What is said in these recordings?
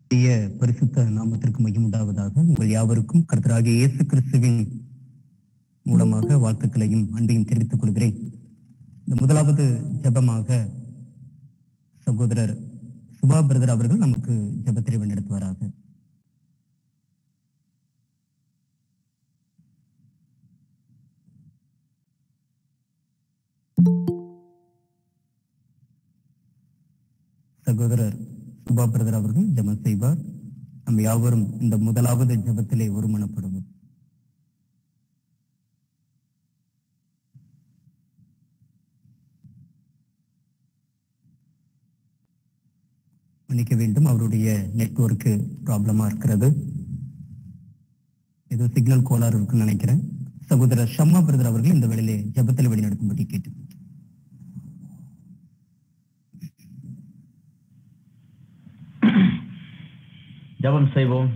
கர்த்தருடைய பரிசுத்த நாமத்திற்கு மையம் உண்டாவதாக உங்கள் யாவருக்கும் கர்த்தராகிய இயேசு கிறிஸ்துவின் மூலமாக வாழ்த்துக்களையும் அன்பையும் தெரிவித்துக் கொள்கிறேன் இந்த முதலாவது ஜெபமாக சகோதரர் சுபா பிரதர் அவர்கள் நமக்கு ஜெபத்திரை வழிநடத்துவாராக சகோதரர் சுபா பிரதர் அவர்கள் ஜெபம் செய்வார் நம்ம யாவரும் இந்த முதலாவது ஜெபத்திலே ஒருமனப்படுவோம் மன்னிக்க வேண்டும் அவருடைய நெட்வொர்க் ப்ராப்ளமா இருக்கிறது ஏதோ சிக்னல் கோளாறு இருக்குன்னு நினைக்கிறேன் சகோதரர் ஷம்மா பிரதர் அவர்கள் இந்த வேளையிலே ஜெபத்தில் வழிநடத்தும்படி கேட்டு ஜெபம் செய்வோம்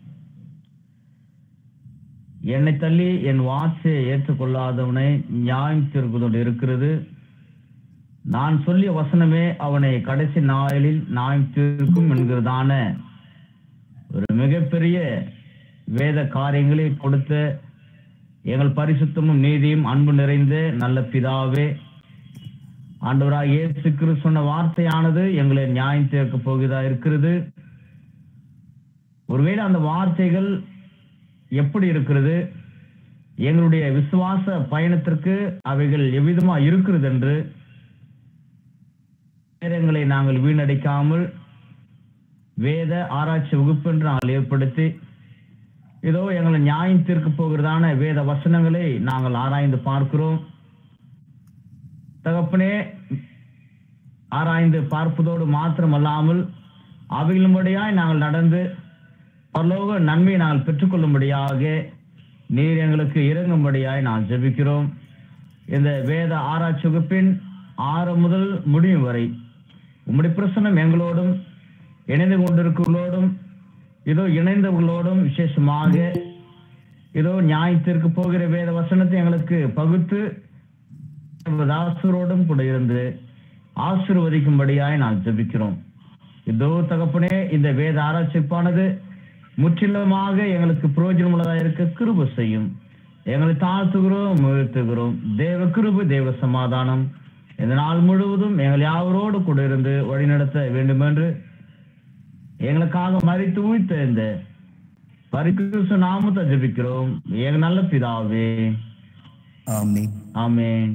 என்னை தள்ளி என் வார்த்தையை ஏற்றுக்கொள்ளாதவனை நியாயம் தீர்ப்பதோடு இருக்கிறது நான் சொல்லிய வசனமே அவனை கடைசி நாளில் நியாயம் தீர்க்கும் என்கிறதான ஒரு மிகப்பெரிய வேத காரியங்களை கொடுத்த எங்கள் பரிசுத்தமும் நீதியும் அன்பு நிறைந்த நல்ல பிதாவே ஆண்டவராக இயேசு கிறிஸ்து சொன்ன வார்த்தையானது எங்களை நியாயம் தீர்க்க போகிறதா இருக்கிறது ஒருவேளை அந்த வார்த்தைகள் எப்படி இருக்கிறது எங்களுடைய விசுவாச பயணத்திற்கு அவைகள் எவ்விதமா இருக்கிறது என்று நேரங்களை நாங்கள் வீணடிக்காமல் வேத ஆராய்ச்சி வகுப்பு என்று நாங்கள் ஏற்படுத்தி இதோ எங்களை நியாயம் தீர்க்க போகிறதான வேத வசனங்களை நாங்கள் ஆராய்ந்து பார்க்கிறோம் தகப்பனே ஆராய்ந்து பார்ப்பதோடு மாத்திரமல்லாமல் அவைகளும்படியாய் நாங்கள் நடந்து பரலோக நன்மையை நாங்கள் பெற்றுக்கொள்ளும்படியாக நீர் எங்களுக்கு இறங்கும்படியாய் நான் ஜெபிக்கிறோம் இந்த வேத ஆராய்ச்சி வகுப்பின் ஆறு முதல் முடியும் வரை உம்முடைய பிரசனம் எங்களோடும் இணைந்து கொண்டிருக்கிறவர்களோடும் இதோ இணைந்தவர்களோடும் விசேஷமாக இதோ நியாயத்திற்கு போகிற வேத வசனத்தை எங்களுக்கு பகுத்து தாசரோடும் கூட இருந்து ஆசிர்வதிக்கும்படியாய் நான் ஜெபிக்கிறோம் இதோ தகப்பனே இந்த வேத ஆராய்ச்சிப்பானது முற்றிலுமாக எங்களுக்கு பிரயோஜனம் உள்ளதாக இருக்க கிருப செய்யும் எங்களை தாழ்த்துகிறோம் உயர்த்துகிறோம் தேவ கிருபு தேவ சமாதானம் இந்த நாள் முழுவதும் எங்கள் யாவரோடு கூட இருந்து வழிநடத்த வேண்டும் என்று எங்களுக்காக மறித்து உயிர்த்த இந்த பரிகிருஷ்ண நாமத்தை ஜெபிக்கிறோம் எங்க நல்ல பிதாவே ஆமே ஆமென்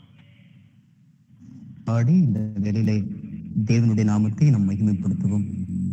பாடி இந்த வேளையிலே தேவனுடைய நாமத்தை நாம் மகிமைப்படுத்துவோம்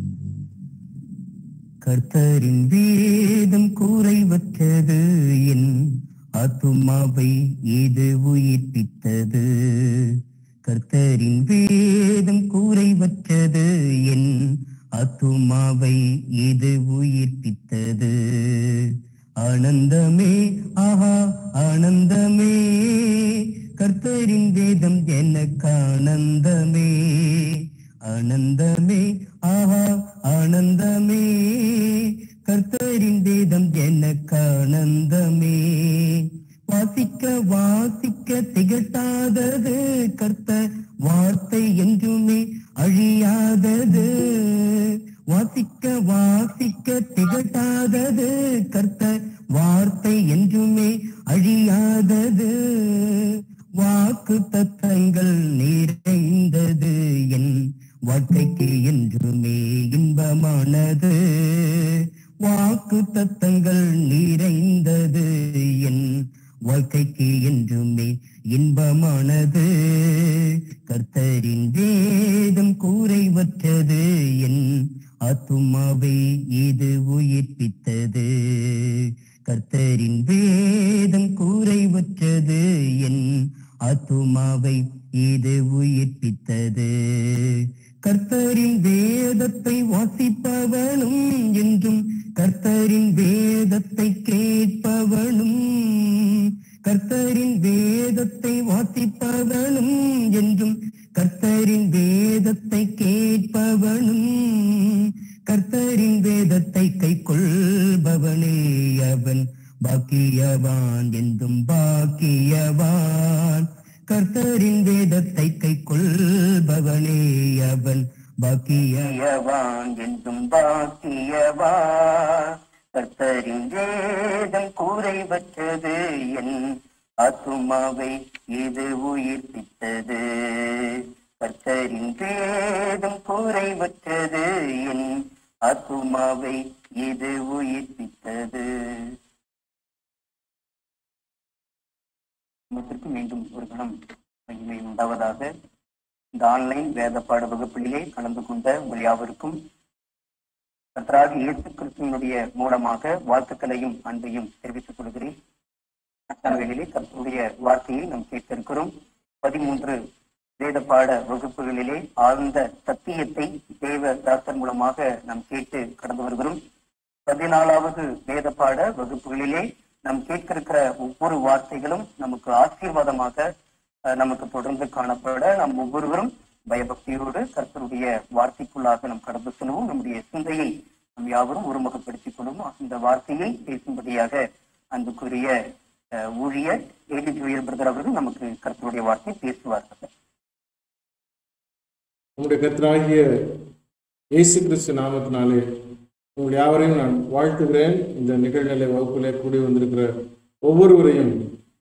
கர்த்தரின் வேதம் கூரைவற்றது என் ஆத்துமாவை இது உயிர்ப்பித்தது கர்த்தரின் வேதம் கூரைவற்றது என் ஆத்துமாவை இது உயிர்ப்பித்தது ஆனந்தமே ஆஹா ஆனந்தமே கர்த்தரின் வேதம் எனக்கு ஆனந்தமே ஆனந்தமே ஆஹா ஆனந்தமே கர்த்தரின் வேதம் எனக்கு ஆனந்தமே வாசிக்க வாசிக்க திகட்டாதது கர்த்தர் வார்த்தை என்றுமே அழியாதது வாசிக்க வாசிக்க திகட்டாதது கர்த்தர் வார்த்தை என்றுமே அழியாதது வாக்கு தத்தங்கள் நிறைந்தது என் வாழ்க்கைக்கு என்றுமே இன்பமானது வாக்கு தத்தங்கள் நிறைந்தது என் வாழ்க்கைக்கு என்றுமே இன்பமானது கர்த்தரின் வேதம் கூரைவற்றது என் ஆத்துமாவை இது உயிர்ப்பித்தது கர்த்தரின் வேதம் கூரைவற்றது என் ஆத்துமாவை இது உயிர்ப்பித்தது கர்த்தரின் வேதத்தை வாசிப்பவனும் என்றும் கர்த்தரின் வேதத்தை கேட்பவனும் கர்த்தரின் வேதத்தை வாசிப்பவனும் என்றும் கர்த்தரின் வேதத்தை கேட்பவனும் கர்த்தரின் வேதத்தை கை கொள்பவனே அவன் பாக்கியவான் என்றும் பாக்கியவான் கர்த்தரின் வேதத்தை கை கொள்பவனே அவன் பாக்கியவான் என்றும் பாக்கியவா கர்த்தரின் வேதம் கூரைவற்றது என் ஆத்துமாவை இது உயிர்ப்பித்தது கர்த்தரின் வேதம் கூரைவற்றது என் ஆத்துமாவை இது உயிர்ப்பித்தது நமக்கு மீண்டும் ஒரு கணம் மகிமை உண்டாவதாக இந்த ஆன்லைன் வேத பாட வகுப்பிலேயே கலந்து கொண்ட உங்கள் யாவருக்கும் கர்த்தராக இயேசு கிறிஸ்துவனுடைய மூலமாக வாழ்த்துக்களையும் அன்பையும் தெரிவித்துக் கொள்கிறேன் அத்தகையிலே கர்த்தருடைய வார்த்தையை நாம் கேட்டிருக்கிறோம் பதிமூன்று வேத பாட வகுப்புகளிலே ஆழ்ந்த சத்தியத்தை தேவ தாசர் மூலமாக நாம் கேட்டு கடந்து வருகிறோம் பதினாலாவது வேத பாட வகுப்புகளிலே நாம் கேட்கிருக்கிற ஒவ்வொரு வார்த்தைகளும் நமக்கு ஆசீர்வாதமாக அஹ், நமக்கு தொடர்ந்து காணப்பட நாம் ஒவ்வொருவரும் பயபக்தியோடு கர்த்தருடைய வார்த்தைக்குள்ளாக நாம் கடந்து செல்வோம் நம்முடைய சிந்தையை நாம் யாவரும் ஒருமுகப்படுத்திக் கொள்வோம் அந்த வார்த்தையை பேசும்படியாக அன்புக்குரிய அஹ், ஊழியர் ஏடி ஜூயர் பிரதர் அவர்கள் நமக்கு கர்த்தருடைய வார்த்தை பேசுவார்கள் உங்களுடைய கர்த்தராகிய இயேசு கிறிஸ்து நாமத்தினாலே உங்கள் யாவரையும் நான் வாழ்த்துகிறேன் இந்த நிகழ்நிலை வகுப்பிலே கூடி வந்திருக்கிற ஒவ்வொருவரையும்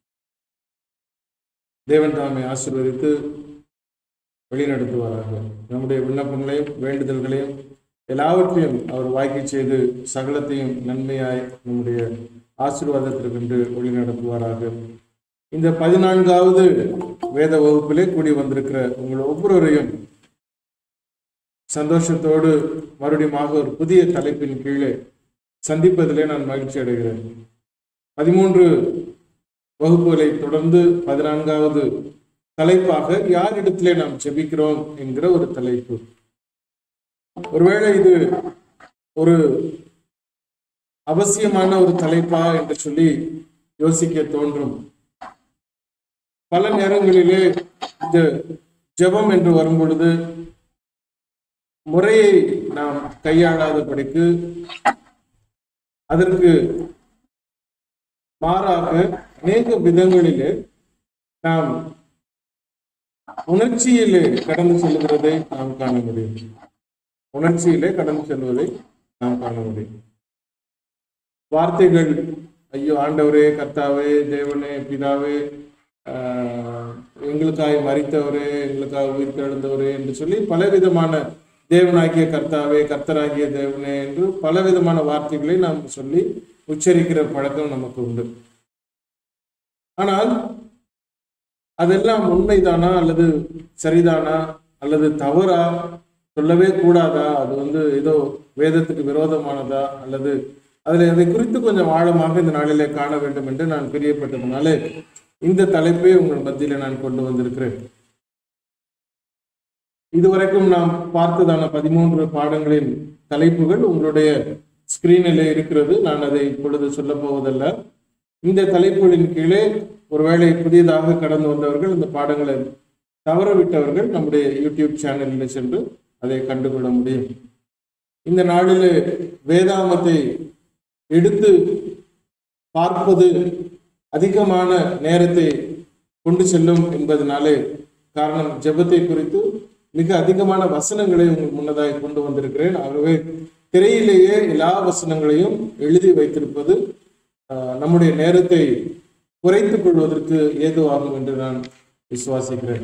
தேவன் தாமை ஆசீர்வதித்து வழிநடத்துவாராக நம்முடைய விண்ணப்பங்களையும் வேண்டுதல்களையும் எல்லாவற்றையும் அவர் வாய்க்கை செய்து சகலத்தையும் நன்மையாய் நம்முடைய ஆசீர்வாதத்திற்கென்று வழிநடத்துவாராக இந்த பதினான்காவது வேத வகுப்பிலே கூடி வந்திருக்கிற உங்கள் ஒவ்வொருவரையும் சந்தோஷத்தோடு மறுபடியுமாக ஒரு புதிய தலைப்பின் கீழே சந்திப்பதிலே நான் மகிழ்ச்சி அடைகிறேன் பதிமூன்று வகுப்புகளை தொடர்ந்து பதினான்காவது தலைப்பாக யாரிடத்திலே நாம் ஜெபிக்கிறோம் என்கிற ஒரு தலைப்பு ஒருவேளை இது ஒரு அவசியமான ஒரு தலைப்பா என்று சொல்லி யோசிக்க தோன்றும் பல நேரங்களிலே இந்த ஜெபம் என்று வரும் பொழுது முறையை நாம் கையாளாதபடிக்கு அதற்கு மாறாக அநேக விதங்களிலே நாம் உணர்ச்சியிலே கடந்து செல்கிறதை நாம் காண முடியும் உணர்ச்சியிலே கடந்து செல்வதை நாம் காண முடியும் வார்த்தைகள் ஐயோ ஆண்டவரே கர்த்தாவே தேவனே பிதாவே ஆஹ், எங்களுக்காய் மறித்தவரே எங்களுக்காக உயிர் தெழுந்தவரே என்று சொல்லி பலவிதமான தேவனாகிய கர்த்தாவே கர்த்தராகிய தேவனே என்று பலவிதமான வார்த்தைகளை நாம் சொல்லி உச்சரிக்கிற பழக்கம் நமக்கு உண்டு ஆனால் அதெல்லாம் உண்மைதானா அல்லது சரிதானா அல்லது தவறா சொல்லவே கூடாதா அது வந்து ஏதோ வேதத்துக்கு விரோதமானதா அல்லது அதுல அதை குறித்து கொஞ்சம் ஆழமாக இந்த நாளிலே காண வேண்டும் என்று நான் பிரியப்பட்டதுனால இந்த தலைப்பை உங்கள் மத்தியில நான் கொண்டு வந்திருக்கிறேன் இதுவரைக்கும் நாம் பார்த்ததான பதிமூன்று பாடங்களின் தலைப்புகள் உங்களுடைய ஸ்கிரீனிலே இருக்கிறது நான் அதை இப்பொழுது சொல்ல போவதல்ல இந்த தலைப்புகளின் கீழே ஒருவேளை புதியதாக கடந்து வந்தவர்கள் இந்த பாடங்களை தவறவிட்டவர்கள் நம்முடைய யூடியூப் சேனலில் சென்று அதை கண்டுகொள்ள முடியும் இந்த நாளிலே வேதாமத்தை எடுத்து பார்ப்பது அதிகமான நேரத்தை கொண்டு செல்லும் என்பதனாலே காரணம் ஜெபத்தை குறித்து மிக அதிகமான வசனங்களை உங்கள் முன்னதாக கொண்டு வந்திருக்கிறேன் ஆகவே திரையிலேயே எல்லா வசனங்களையும் எழுதி வைத்திருப்பது ஆஹ், நம்முடைய நேரத்தை குறைத்துக் கொள்வதற்கு ஏதுவாகும் என்று நான் விசுவாசிக்கிறேன்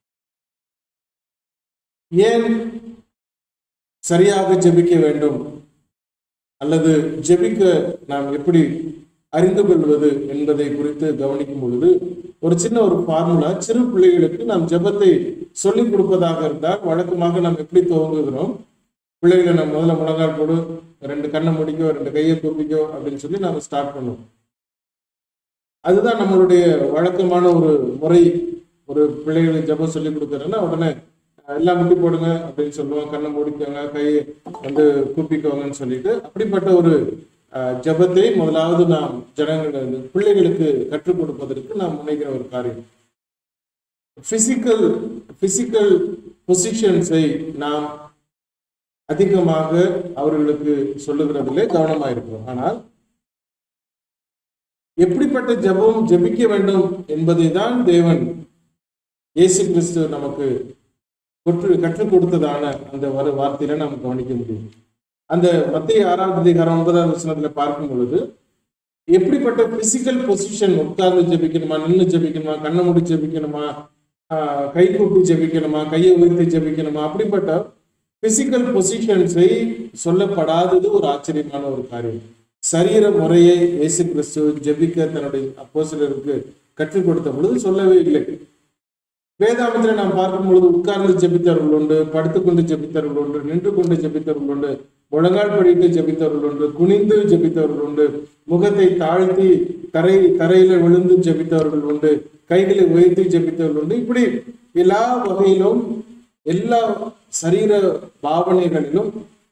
ஏன் சரியாக ஜெபிக்க வேண்டும் அல்லது ஜெபிக்க நாம் எப்படி அறிந்து கொள்வது என்பதை குறித்து கவனிக்கும் பொழுது ஒரு சின்ன ஒரு ஃபார்முலா சிறு பிள்ளைகளுக்கு நாம் ஜெபத்தை சொல்லிக் கொடுப்பதாக இருந்தால் வழக்கமாக நாம் எப்படி துவங்குகிறோம் பிள்ளைகளை நம்ம முதல்ல முழங்கால் போடு ரெண்டு கண்ணை முடிக்கோ ரெண்டு கையை கூப்பிக்கோ அப்படின்னு சொல்லி நாம ஸ்டார்ட் பண்ணுவோம் அதுதான் நம்மளுடைய வழக்கமான ஒரு முறை ஒரு பிள்ளைகளுக்கு ஜெபம் சொல்லி கொடுக்குறேன்னா உடனே அஹ், எல்லாம் முட்டி போடுங்க அப்படின்னு சொல்லுவோம் கண்ணை மூடிக்கோங்க கையை வந்து கூப்பிக்கோங்கன்னு சொல்லிட்டு அப்படிப்பட்ட ஒரு அஹ், ஜெபத்தை முதலாவது நாம் ஜனங்கள் பிள்ளைகளுக்கு கற்றுக் கொடுப்பதற்கு நாம் முனைகிற ஒரு காரியம் பிசிக்கல் பிசிக்கல் பொசிஷன்ஸை நாம் அதிகமாக அவர்களுக்கு சொல்லுகிறதிலே கவனமா இருக்கிறோம் ஆனால் எப்படிப்பட்ட ஜெபம் ஜெபிக்க வேண்டும் என்பதை தான் தேவன் இயேசு கிறிஸ்து நமக்கு கொற்று கற்றுக் கொடுத்ததான அந்த வர வார்த்தையில நாம் கவனிக்க முடியும் அந்த மத்திய ஆறாவது அதிகாரம் ஒன்பதாவது வசனத்துல பார்க்கும் பொழுது எப்படிப்பட்ட பிசிக்கல் பொசிஷன் உட்கார்ந்து ஜெபிக்கணுமா நின்று ஜெபிக்கணுமா கண்ணை மூடி ஜெபிக்கணுமா ஆஹ் கை கூப்பி ஜெபிக்கணுமா கையை உயர்த்தி ஜெபிக்கணுமா அப்படிப்பட்ட பிசிக்கல் பொசிஷன்ஸை சொல்லப்படாதது ஒரு ஆச்சரியமான ஒரு காரியம் சரீர முறையை இயேசு கிறிஸ்து ஜெபிக்க தன்னுடைய அப்போஸ்தலருக்கு கற்றுக் கொடுத்த பொழுது சொல்லவே இல்லை வேதாமத்தில் நாம் பார்க்கும் பொழுது உட்கார்ந்து ஜெபித்தவர்கள் உண்டு படுத்துக்கொண்டு ஜெபித்தவர்கள் உண்டு நின்று கொண்டு ஜெபித்தவர்கள் உண்டு முழங்கால் படிட்டு ஜெபித்தவர்கள் உண்டு குனிந்து ஜெபித்தவர்கள் உண்டு முகத்தை தாழ்த்தி தரை தரையில விழுந்து ஜெபித்தவர்கள் உண்டு கைகளை உயர்த்தி ஜெபித்தவர்கள் உண்டு இப்படி எல்லா வகையிலும் எல்லா சரீர பாவனைகளிலும்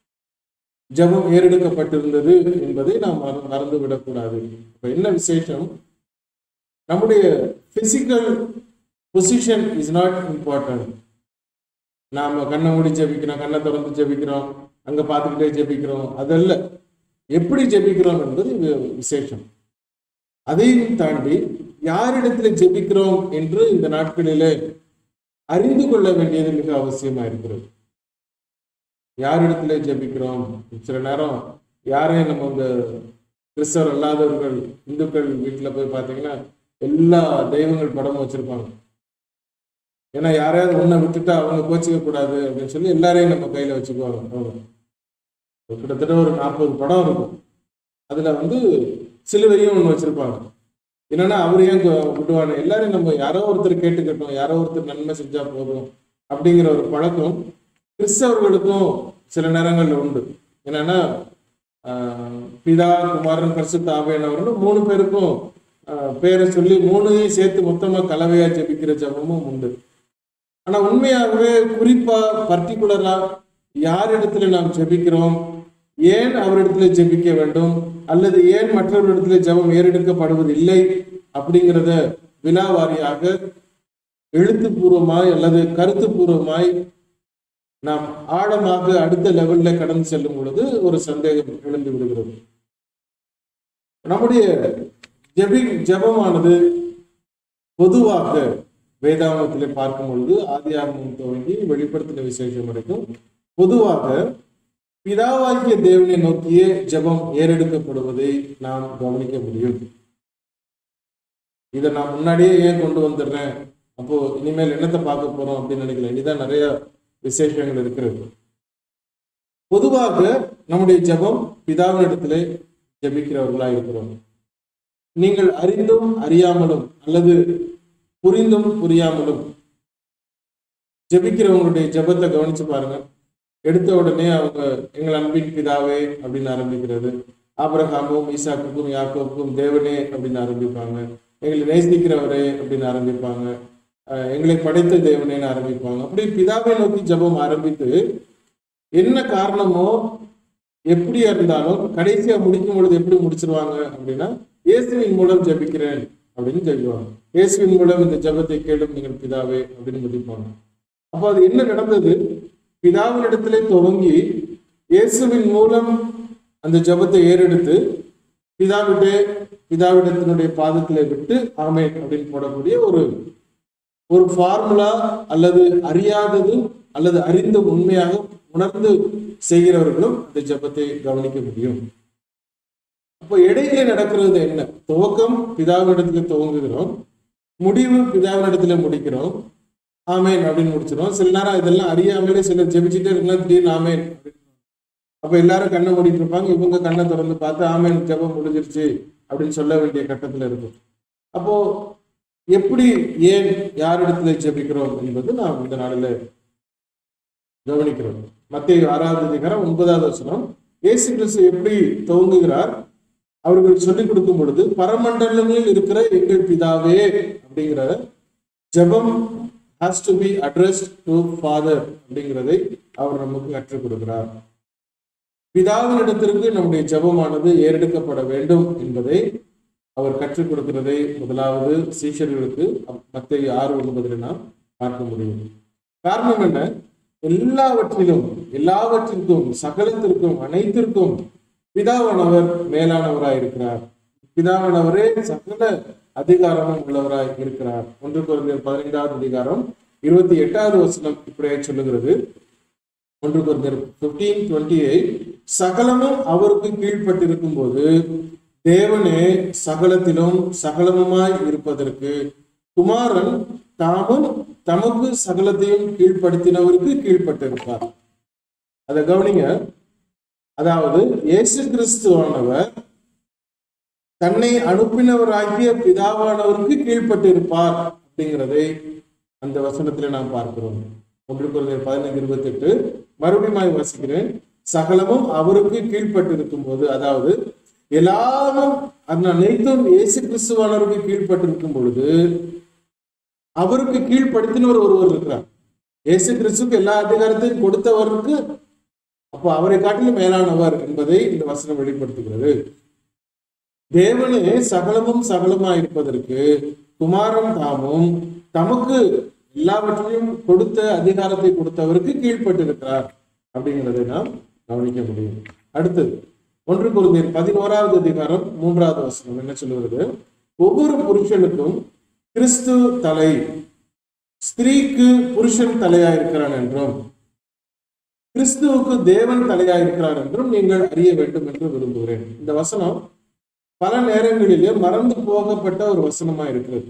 ஜெபம் ஏறெடுக்கப்பட்டிருந்தது என்பதை நாம் மற- மறந்து விடக்கூடாது இப்ப என்ன விசேஷம் நம்முடைய physical position is not important நாம கண்ணை மூடி ஜெபிக்கிறோம் கண்ணை திறந்து ஜெபிக்கிறோம் அங்க பார்த்துக்கிட்டே ஜெபிக்கிறோம் அதல்ல எப்படி ஜெபிக்கிறோம் என்பது வி- விசேஷம் அதையும் தாண்டி யாரிடத்துல ஜெபிக்கிறோம் என்று இந்த நாட்களிலே அறிந்து கொள்ள வேண்டியது மிக அவசியமா இருக்கிறது யாரிடத்துல ஜெபிக்கிறோம் சில நேரம் யாரையும் நம்ம இந்த கிறிஸ்தவர் அல்லாதவர்கள் இந்துக்கள் வீட்டுல போய் பார்த்தீங்கன்னா எல்லா தெய்வங்கள் படமும் வச்சிருப்பாங்க ஏன்னா யாரையாவது ஒன்றை விட்டுட்டா அவங்க கோச்சிக்க கூடாது அப்படின்னு சொல்லி எல்லாரையும் நம்ம கையில வச்சுக்குவாங்க அவங்க. கிட்டத்தட்ட ஒரு நாற்பது படம் இருக்கும் அதுல வந்து சிலுவையும் ஒன்று வச்சிருப்பாங்க என்னன்னா அவர் ஏன் கு- விடுவானு எல்லாரையும் நம்ம யாரோ ஒருத்தர் கேட்டுக்கட்டும் யாரோ ஒருத்தர் நன்மை செஞ்சா போதும் அப்படிங்கிற ஒரு பழக்கம் கிறிஸ்தவர்களுக்கும் சில நேரங்கள்ல உண்டு என்னன்னா ஆஹ், பிதா குமாரன் பரிசுத்த ஆவியானவர்கள் மூணு பேருக்கும் ஆஹ், பேரை சொல்லி மூணையும் சேர்த்து மொத்தமா கலவையா ஜெபிக்கிற ஜெபமும் உண்டு ஆனா உண்மையாகவே குறிப்பா பர்டிகுலரா யாரிடத்துல நாம் ஜெபிக்கிறோம் ஏன் அவரிடத்துல ஜெபிக்க வேண்டும் அல்லது ஏன் மற்றவரிடத்துல ஜெபம் ஏறெடுக்கப்படுவதில்லை அப்படிங்கிறத வினாவாரியாக எழுத்துப்பூர்வமாய் அல்லது கருத்துப்பூர்வமாய் நாம் ஆழமாக அடுத்த லெவல்ல கடந்து செல்லும் பொழுது ஒரு சந்தேகம் எழுந்து விடுகிறது நம்முடைய ஜெபி ஜெபமானது பொதுவாக வேதாகமத்திலே பார்க்கும் பொழுது ஆதியாகமம் துவங்கி வெளிப்படுத்தின விசேஷம் வரைக்கும் பொதுவாக பிதாவாகிய தேவனை நோக்கியே ஜெபம் ஏறெடுக்கப்படுவதை நாம் கவனிக்க முடியும் இதை நான் முன்னாடியே ஏன் கொண்டு வந்துடுறேன் அப்போ இனிமேல் என்னத்தை பார்க்க போறோம் அப்படின்னு நினைக்கல இனிதான் நிறைய விசேஷங்கள் இருக்கிறது பொதுவாக நம்முடைய ஜெபம் பிதாவினிடத்திலே ஜெபிக்கிறவர்களா இருக்கிறோம் நீங்கள் அறிந்தும் அறியாமலும் அல்லது புரிந்தும் புரியாமலும் ஜெபிக்கிறவங்களுடைய ஜெபத்தை கவனிச்சு பாருங்க எடுத்த உடனே அவங்க எங்கள் அன்பின் பிதாவே அப்படின்னு ஆரம்பிக்கிறது ஆபிரகாமும் ஈசாக்குக்கும் யாக்கோப்புக்கும் தேவனே அப்படின்னு ஆரம்பிப்பாங்க எங்களை நேசிக்கிறவரே அப்படின்னு ஆரம்பிப்பாங்க அஹ் எங்களை படைத்த தேவனேன்னு ஆரம்பிப்பாங்க அப்படி பிதாவை நோக்கி ஜெபம் ஆரம்பித்து என்ன காரணமோ எப்படியா இருந்தாலும் கடைசியா முடிக்கும் பொழுது எப்படி முடிச்சிருவாங்க அப்படின்னா இயேசுவின் மூலம் ஜெபிக்கிறேன் அப்படின்னு ஜெபிப்பாங்க இயேசுவின் மூலம் இந்த ஜெபத்தை கேளும் நீங்கள் பிதாவே அப்படின்னு முடிப்பாங்க அப்போ அது என்ன நடந்தது பிதாவினிடத்திலே துவங்கி இயேசுவின் மூலம் அந்த ஜெபத்தை ஏறெடுத்து பிதாவிட்டே பிதாவிடத்தினுடைய பாதத்திலே விட்டு ஆமேன் அப்படின்னு போடக்கூடிய ஒரு ஒரு ஃபார்முலா அல்லது அறியாதது அல்லது அறிந்து உண்மையாக உணர்ந்து செய்கிறவர்களும் இந்த ஜெபத்தை கவனிக்க முடியும் அப்போ இடையில நடக்கிறது என்ன துவக்கம் பிதாவினிடத்துல துவங்குகிறோம் முடிவு பிதாவினிடத்துல முடிக்கிறோம் ஆமேன் அப்படின்னு முடிச்சிடும் சில நேரம் இதெல்லாம் அறியாமலே சிலர் ஜெபிச்சுட்டே இருக்கலாம் திடீர்னு ஆமேன் அப்படின்னு. அப்ப எல்லாரும் கண்ணை மூடிட்டு இருப்பாங்க இவங்க கண்ணை திறந்து பார்த்து ஆமேன் ஜெபம் முடிஞ்சிருச்சு அப்படின்னு சொல்ல வேண்டிய கட்டத்துல இருக்கும் அப்போ எப்படி ஏன் யாரிடத்துல ஜெபிக்கிறோம் என்பது நாம் இந்த நாளில் கவனிக்கிறோம் மத்திய ஆறாவது அதிகாரம் ஒன்பதாவது வசனம் இயேசு கிறிஸ்து எப்படி துவங்குகிறார் அவர்கள் சொல்லிக் கொடுக்கும் பொழுது பரமண்டலங்களில் இருக்கிற எங்கள் பிதாவே அப்படிங்கிற ஜெபம் has to be addressed to father அப்படிங்கிறதை அவர் நமக்கு கற்றுக் கொடுக்கிறார் பிதாவினிடத்திற்கு நம்முடைய ஜெபமானது ஏறெடுக்கப்பட வேண்டும் என்பதை அவர் கற்றுக் கொடுக்கிறதை முதலாவது சீஷர்களுக்கு மத்திய ஆறு ஒன்பதில் நாம் பார்க்க முடியும் காரணம் என்ன எல்லாவற்றிலும் எல்லாவற்றிற்கும் சகலத்திற்கும் அனைத்திற்கும் பிதாவானவர் மேலானவராய் இருக்கிறார் பிதாவானவரே சகல அதிகாரமும் உள்ளவராய் இருக்கிறார் ஒன்று குறைந்த பதினைந்தாவது அதிகாரம் இருபத்தி எட்டாவது வசனம் இப்படியே சொல்லுகிறது ஒன்று குறைந்தர் பிப்டீன் டுவெண்ட்டி எயிட் சகலமும் அவருக்கு கீழ்ப்பட்டிருக்கும் போது தேவனே சகலத்திலும் சகலமுமாய் இருப்பதற்கு குமாரன் தாமும் தமக்கு சகலத்தையும் கீழ்ப்படுத்தினவருக்கு கீழ்ப்பட்டிருப்பார் அதை கவனிங்க அதாவது இயேசு கிறிஸ்துவானவர் தன்னை அனுப்பினவராகிய பிதாவானவருக்கு கீழ்ப்பட்டிருப்பார் அப்படிங்கிறதை அந்த வசனத்துல நாம் பார்க்கிறோம் ஒன்று குறைந்த பதினைந்து இருபத்தி எட்டு மறுபடியும் வாசிக்கிறேன் சகலமும் அவருக்கு கீழ்ப்பட்டிருக்கும் போது அதாவது எல்லாரும் அந்த அனைத்தும் இயேசு கிறிஸ்துவானவருக்கு கீழ்ப்பட்டிருக்கும் பொழுது அவருக்கு கீழ்ப்படுத்தினவர் ஒருவர் இருக்கிறார் இயேசு கிறிஸ்துக்கு எல்லா அதிகாரத்தையும் கொடுத்தவருக்கு அப்போ அவரை காட்டிலும் மேலானவர் என்பதை இந்த வசனம் வெளிப்படுத்துகிறது தேவனே சகலமும் சகலமா இருப்பதற்கு குமாரன் தாமும் தமக்கு எல்லாவற்றையும் கொடுத்த அதிகாரத்தை கொடுத்தவருக்கு கீழ்ப்பட்டிருக்கிறார் அப்படிங்கிறதை நாம் கவனிக்க முடியும் அடுத்தது ஒன்று குருந்தியர் பதினோராவது அதிகாரம் மூன்றாவது வசனம் என்ன சொல்லுகிறது ஒவ்வொரு புருஷனுக்கும் கிறிஸ்து தலை ஸ்திரீக்கு புருஷன் தலையா இருக்கிறான் என்றும் கிறிஸ்துவுக்கு தேவன் தலையா இருக்கிறார் என்றும் நீங்கள் அறிய வேண்டும் என்று விரும்புகிறேன் இந்த வசனம் பல நேரங்களிலே மறந்து போகப்பட்ட ஒரு வசனமா இருக்கிறது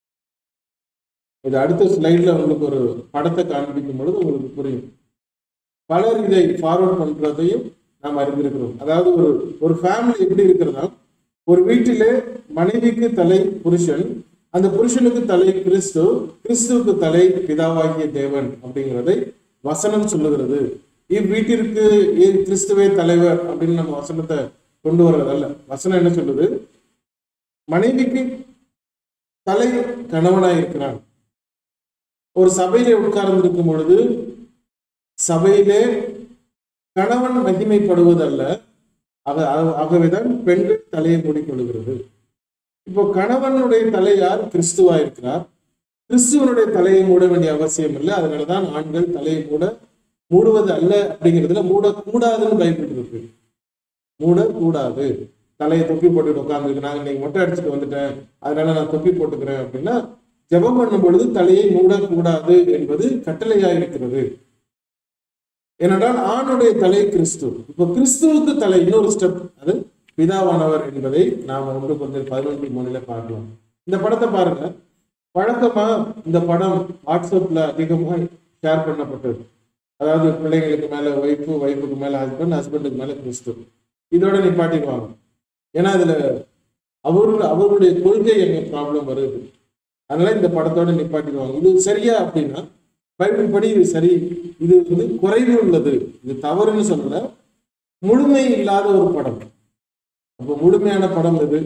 இது அடுத்த ஸ்லைட்ல உங்களுக்கு ஒரு படத்தை காண்பிக்கும் பொழுது உங்களுக்கு புரியும் பலர் இதை ஃபார்வர்ட் பண்றதையும் நாம் அறிந்திருக்கிறோம் அதாவது ஒரு ஒரு ஃபேமிலி எப்படி இருக்கிறதா ஒரு வீட்டிலே மனைவிக்கு தலை புருஷன் அந்த புருஷனுக்கு தலை கிறிஸ்து கிறிஸ்துவுக்கு தலை பிதாவாகிய தேவன் அப்படிங்கிறதை வசனம் சொல்லுகிறது இவ்வீட்டிற்கு இ- கிறிஸ்துவே தலைவர் அப்படின்னு நம்ம வசனத்தை கொண்டு வர்றதல்ல வசனம் என்ன சொல்லுது மனைவிக்கு தலை கணவனாய் இருக்கிறான் ஒரு சபையிலே உட்கார்ந்து இருக்கும் பொழுது சபையிலே கணவன் மகிமைப்படுவதல்ல ஆக- ஆக- ஆகவேதான் பெண்கள் தலையை மூடிக்கொள்கிறது இப்போ கணவனுடைய தலை யார் கிறிஸ்துவா இருக்கிறார் கிறிஸ்துவனுடைய தலையை மூட வேண்டிய அவசியம் இல்லை அதனாலதான் ஆண்கள் தலையை மூட மூடுவது அல்ல அப்படிங்கிறதுல மூடக்கூடாதுன்னு பைபிள் இருக்கு மூடக்கூடாது தலையை தொப்பி போட்டுட்டு உட்காந்துருக்கு நான் இன்னைக்கு மொட்டை அடிச்சுட்டு வந்துட்டேன் அதனால நான் தொப்பி போட்டுக்கிறேன் அப்படின்னா ஜெபம் பண்ணும் பொழுது தலையை மூடக்கூடாது என்பது கட்டளையா இருக்கிறது ஏனென்றால் ஆணுடைய தலை கிறிஸ்து இப்போ கிறிஸ்துவுக்கு தலை இன்னொரு ஸ்டெப் அது பிதாவானவர் என்பதை நாம் ஒன்று கொஞ்சம் பதினொன்று மூணுல பார்க்கலாம் இந்த படத்தை பாருங்க வழக்கமா இந்த படம் வாட்ஸ்அப்ல அதிகமா ஷேர் பண்ணப்பட்டது அதாவது பிள்ளைங்களுக்கு மேல ஒய்ஃபு ஒய்ஃபுக்கு மேல ஹஸ்பண்ட் ஹஸ்பண்டுக்கு மேல கிறிஸ்து இதோட நிப்பாட்டிடுவாங்க ஏன்னா இதுல அவரு அவருடைய கொள்கை எங்க ப்ராப்ளம் வருது அதனால இந்த படத்தோட நிப்பாட்டிடுவாங்க இது சரியா அப்படின்னா பைபிள் படி இது சரி இது வந்து குறைவு உள்ளது இது தவறுன்னு சொல்லல முழுமை இல்லாத ஒரு படம் அப்போ முழுமையான படம் எது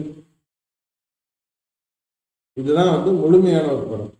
இதுதான் வந்து முழுமையான ஒரு படம்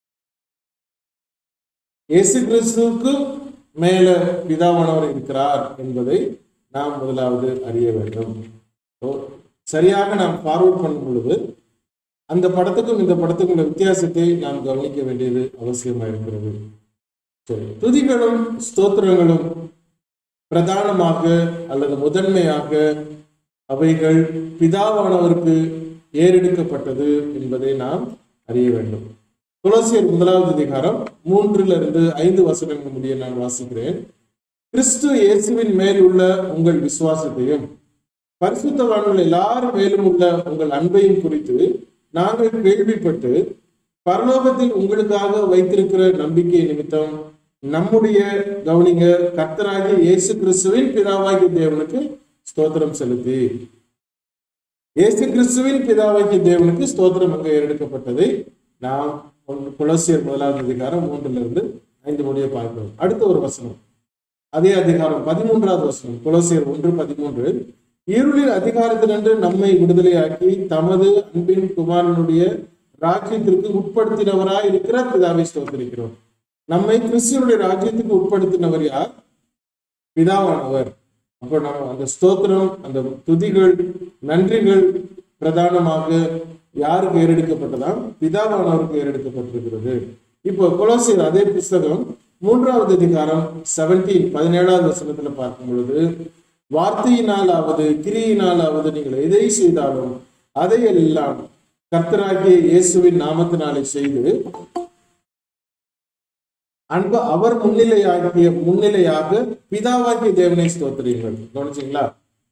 இயேசு கிறிஸ்துவுக்கு மேல பிதாவானவர் இருக்கிறார் என்பதை நாம் முதலாவது அறிய வேண்டும் So, சரியாக நாம் ஃபார்வர்ட் பண்ணும் பொழுது அந்த படத்துக்கும் இந்த படத்துக்கும் உள்ள வித்தியாசத்தை நாம் கவனிக்க வேண்டியது அவசியமா இருக்கிறது சரி துதிகளும் ஸ்தோத்திரங்களும் பிரதானமாக அல்லது முதன்மையாக அவைகள் பிதாவானவருக்கு ஏறெடுக்கப்பட்டது என்பதை நாம் அறிய வேண்டும் துளசியர் முதலாவது அதிகாரம் மூன்றுல இருந்து ஐந்து வசனங்கள் முடிய நான் வாசிக்கிறேன் கிறிஸ்து இயேசுவின் மேல் உள்ள உங்கள் விசுவாசத்தையும் பரிசுத்தவான்கள் எல்லாரும் மேலும் உள்ள உங்கள் அன்பையும் குறித்து நாங்கள் கேள்விப்பட்டு பரலோகத்தில் உங்களுக்காக வைத்திருக்கிற நம்பிக்கை நிமித்தம் நம்முடைய கவனிங்க கர்த்தராகிய இயேசு கிறிஸ்துவின் பிதாவாகிய தேவனுக்கு ஸ்தோத்திரம் செலுத்தி இயேசு கிறிஸ்துவின் பிதாவாகிய தேவனுக்கு ஸ்தோத்திரம் அங்கே ஏறெடுக்கப்பட்டதை நாம் ஒன்று குலசியர் முதலாவது அதிகாரம் மூன்றுல இருந்து ஐந்து முடிய பார்க்கிறோம் அடுத்த ஒரு வசனம் அதே அதிகாரம் பதிமூன்றாவது வசனம் குலசியர் ஒன்று பதிமூன்று இருளின் அதிகாரத்தினின்று நம்மை விடுதலையாக்கி தமது அன்பின் குமாரனுடைய ராஜ்யத்திற்கு உட்படுத்தினவராய் இருக்கிற பிதாவை ஸ்தோத்திரிக்கிறோம் நம்மை கிறிஸ்துவனுடைய ராஜ்யத்துக்கு உட்படுத்தினவர் யார் பிதாவானவர் அப்போ நம்ம அந்த ஸ்தோத்திரம் அந்த துதிகள் நன்றிகள் பிரதானமாக யாருக்கு ஏறெடுக்கப்பட்டதாம் பிதாவானவருக்கு ஏறெடுக்கப்பட்டிருக்கிறது இப்போ கொலோசியர் அதே புஸ்தகம் மூன்றாவது அதிகாரம் செவன்டீன் பதினேழாவது வசனத்துல பார்க்கும் பொழுது வார்த்தையினாலாவது கிரியினாலாவது நீங்கள் எதை செய்தாலும் அதையெல்லாம் கர்த்தராகிய இயேசுவின் நாமத்தினாலே செய்து அன்பு அவர் முன்னிலையாகிய முன்னிலையாக பிதாவாகிய தேவனை ஸ்தோத்திரீங்கள் கவனிச்சீங்களா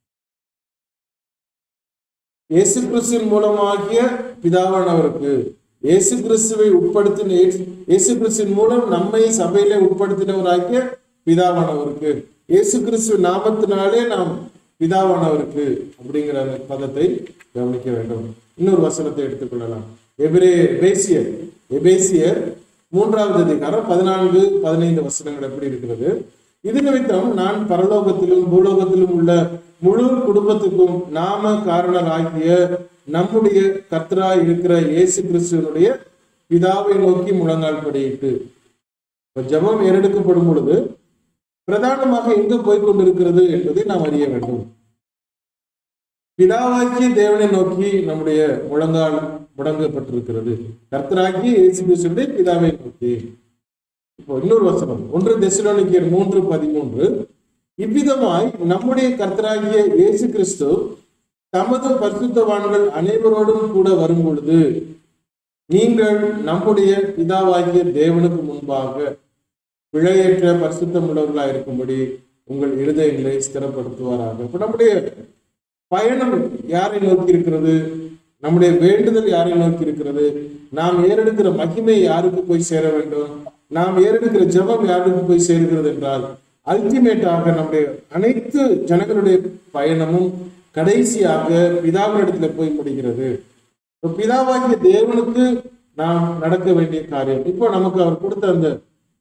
இயேசு கிறிஸ்துவின் மூலமாகிய பிதாவானவருக்கு இயேசு கிறிஸ்துவை உட்படுத்தின இயேசு கிறிஸ்துவின் மூலம் நம்மை சபையிலே உட்படுத்தினவராகிய பிதாவானவருக்கு இயேசு கிறிஸ்துவ நாமத்தினாலே நாம் பிதாவானவருக்கு அப்படிங்கிற அந்த பதத்தை கவனிக்க வேண்டும் இன்னொரு வசனத்தை எடுத்துக்கொள்ளலாம் எபிரே எபேசியர் எபேசியர் மூன்றாவது அதிகாரம் பதினான்கு பதினைந்து வசனங்கள் எப்படி இருக்கிறது இது நிமித்தம் நான் பரலோகத்திலும் பூலோகத்திலும் உள்ள முழு குடும்பத்துக்கும் நாம காரணராகிய நம்முடைய கர்த்தராய் இருக்கிற இயேசு கிறிஸ்துவனுடைய பிதாவை நோக்கி முழங்கால் படியிட்டு இப்ப ஜெபம் ஏறெடுக்கப்படும் பொழுது பிரதானமாக எங்கு போய் கொண்டிருக்கிறது என்பதை நாம் அறிய வேண்டும் பிதாவாகிய தேவனை நோக்கி நம்முடைய முழங்கால் முடங்கப்பட்டிருக்கிறது கர்த்தராகிய இயேசு கிறிஸ்துடைய பிதாவை நோக்கி இப்போ இன்னொரு வசனம் ஒன்று தெசலோனிக்கர் மூன்று பதிமூன்று இவ்விதமாய் நம்முடைய கர்த்தராகிய இயேசு கிறிஸ்து தமது பரிசுத்தவான்கள் அனைவரோடும் கூட வரும் பொழுது நீங்கள் நம்முடைய பிதாவாகிய தேவனுக்கு முன்பாக பிழையற்ற பரிசுத்தம் உள்ளவர்களாக இருக்கும்படி உங்கள் இருதயங்களை ஸ்திரப்படுத்துவாராக இப்ப நம்முடைய பயணம் யாரை நோக்கி இருக்கிறது நம்முடைய வேண்டுதல் யாரை நோக்கி இருக்கிறது நாம் ஏறெடுக்கிற மகிமை யாருக்கு போய் சேர வேண்டும் நாம் ஏறெடுக்கிற ஜெபம் யாருக்கு போய் சேர்கிறது என்றால் அல்டிமேட்டாக நம்முடைய அனைத்து ஜனங்களுடைய பயணமும் கடைசியாக பிதாவினிடத்துல போய் முடிகிறது இப்ப பிதாவாகிய தேவனுக்கு நாம் நடக்க வேண்டிய காரியம் இப்போ நமக்கு அவர் கொடுத்த அந்த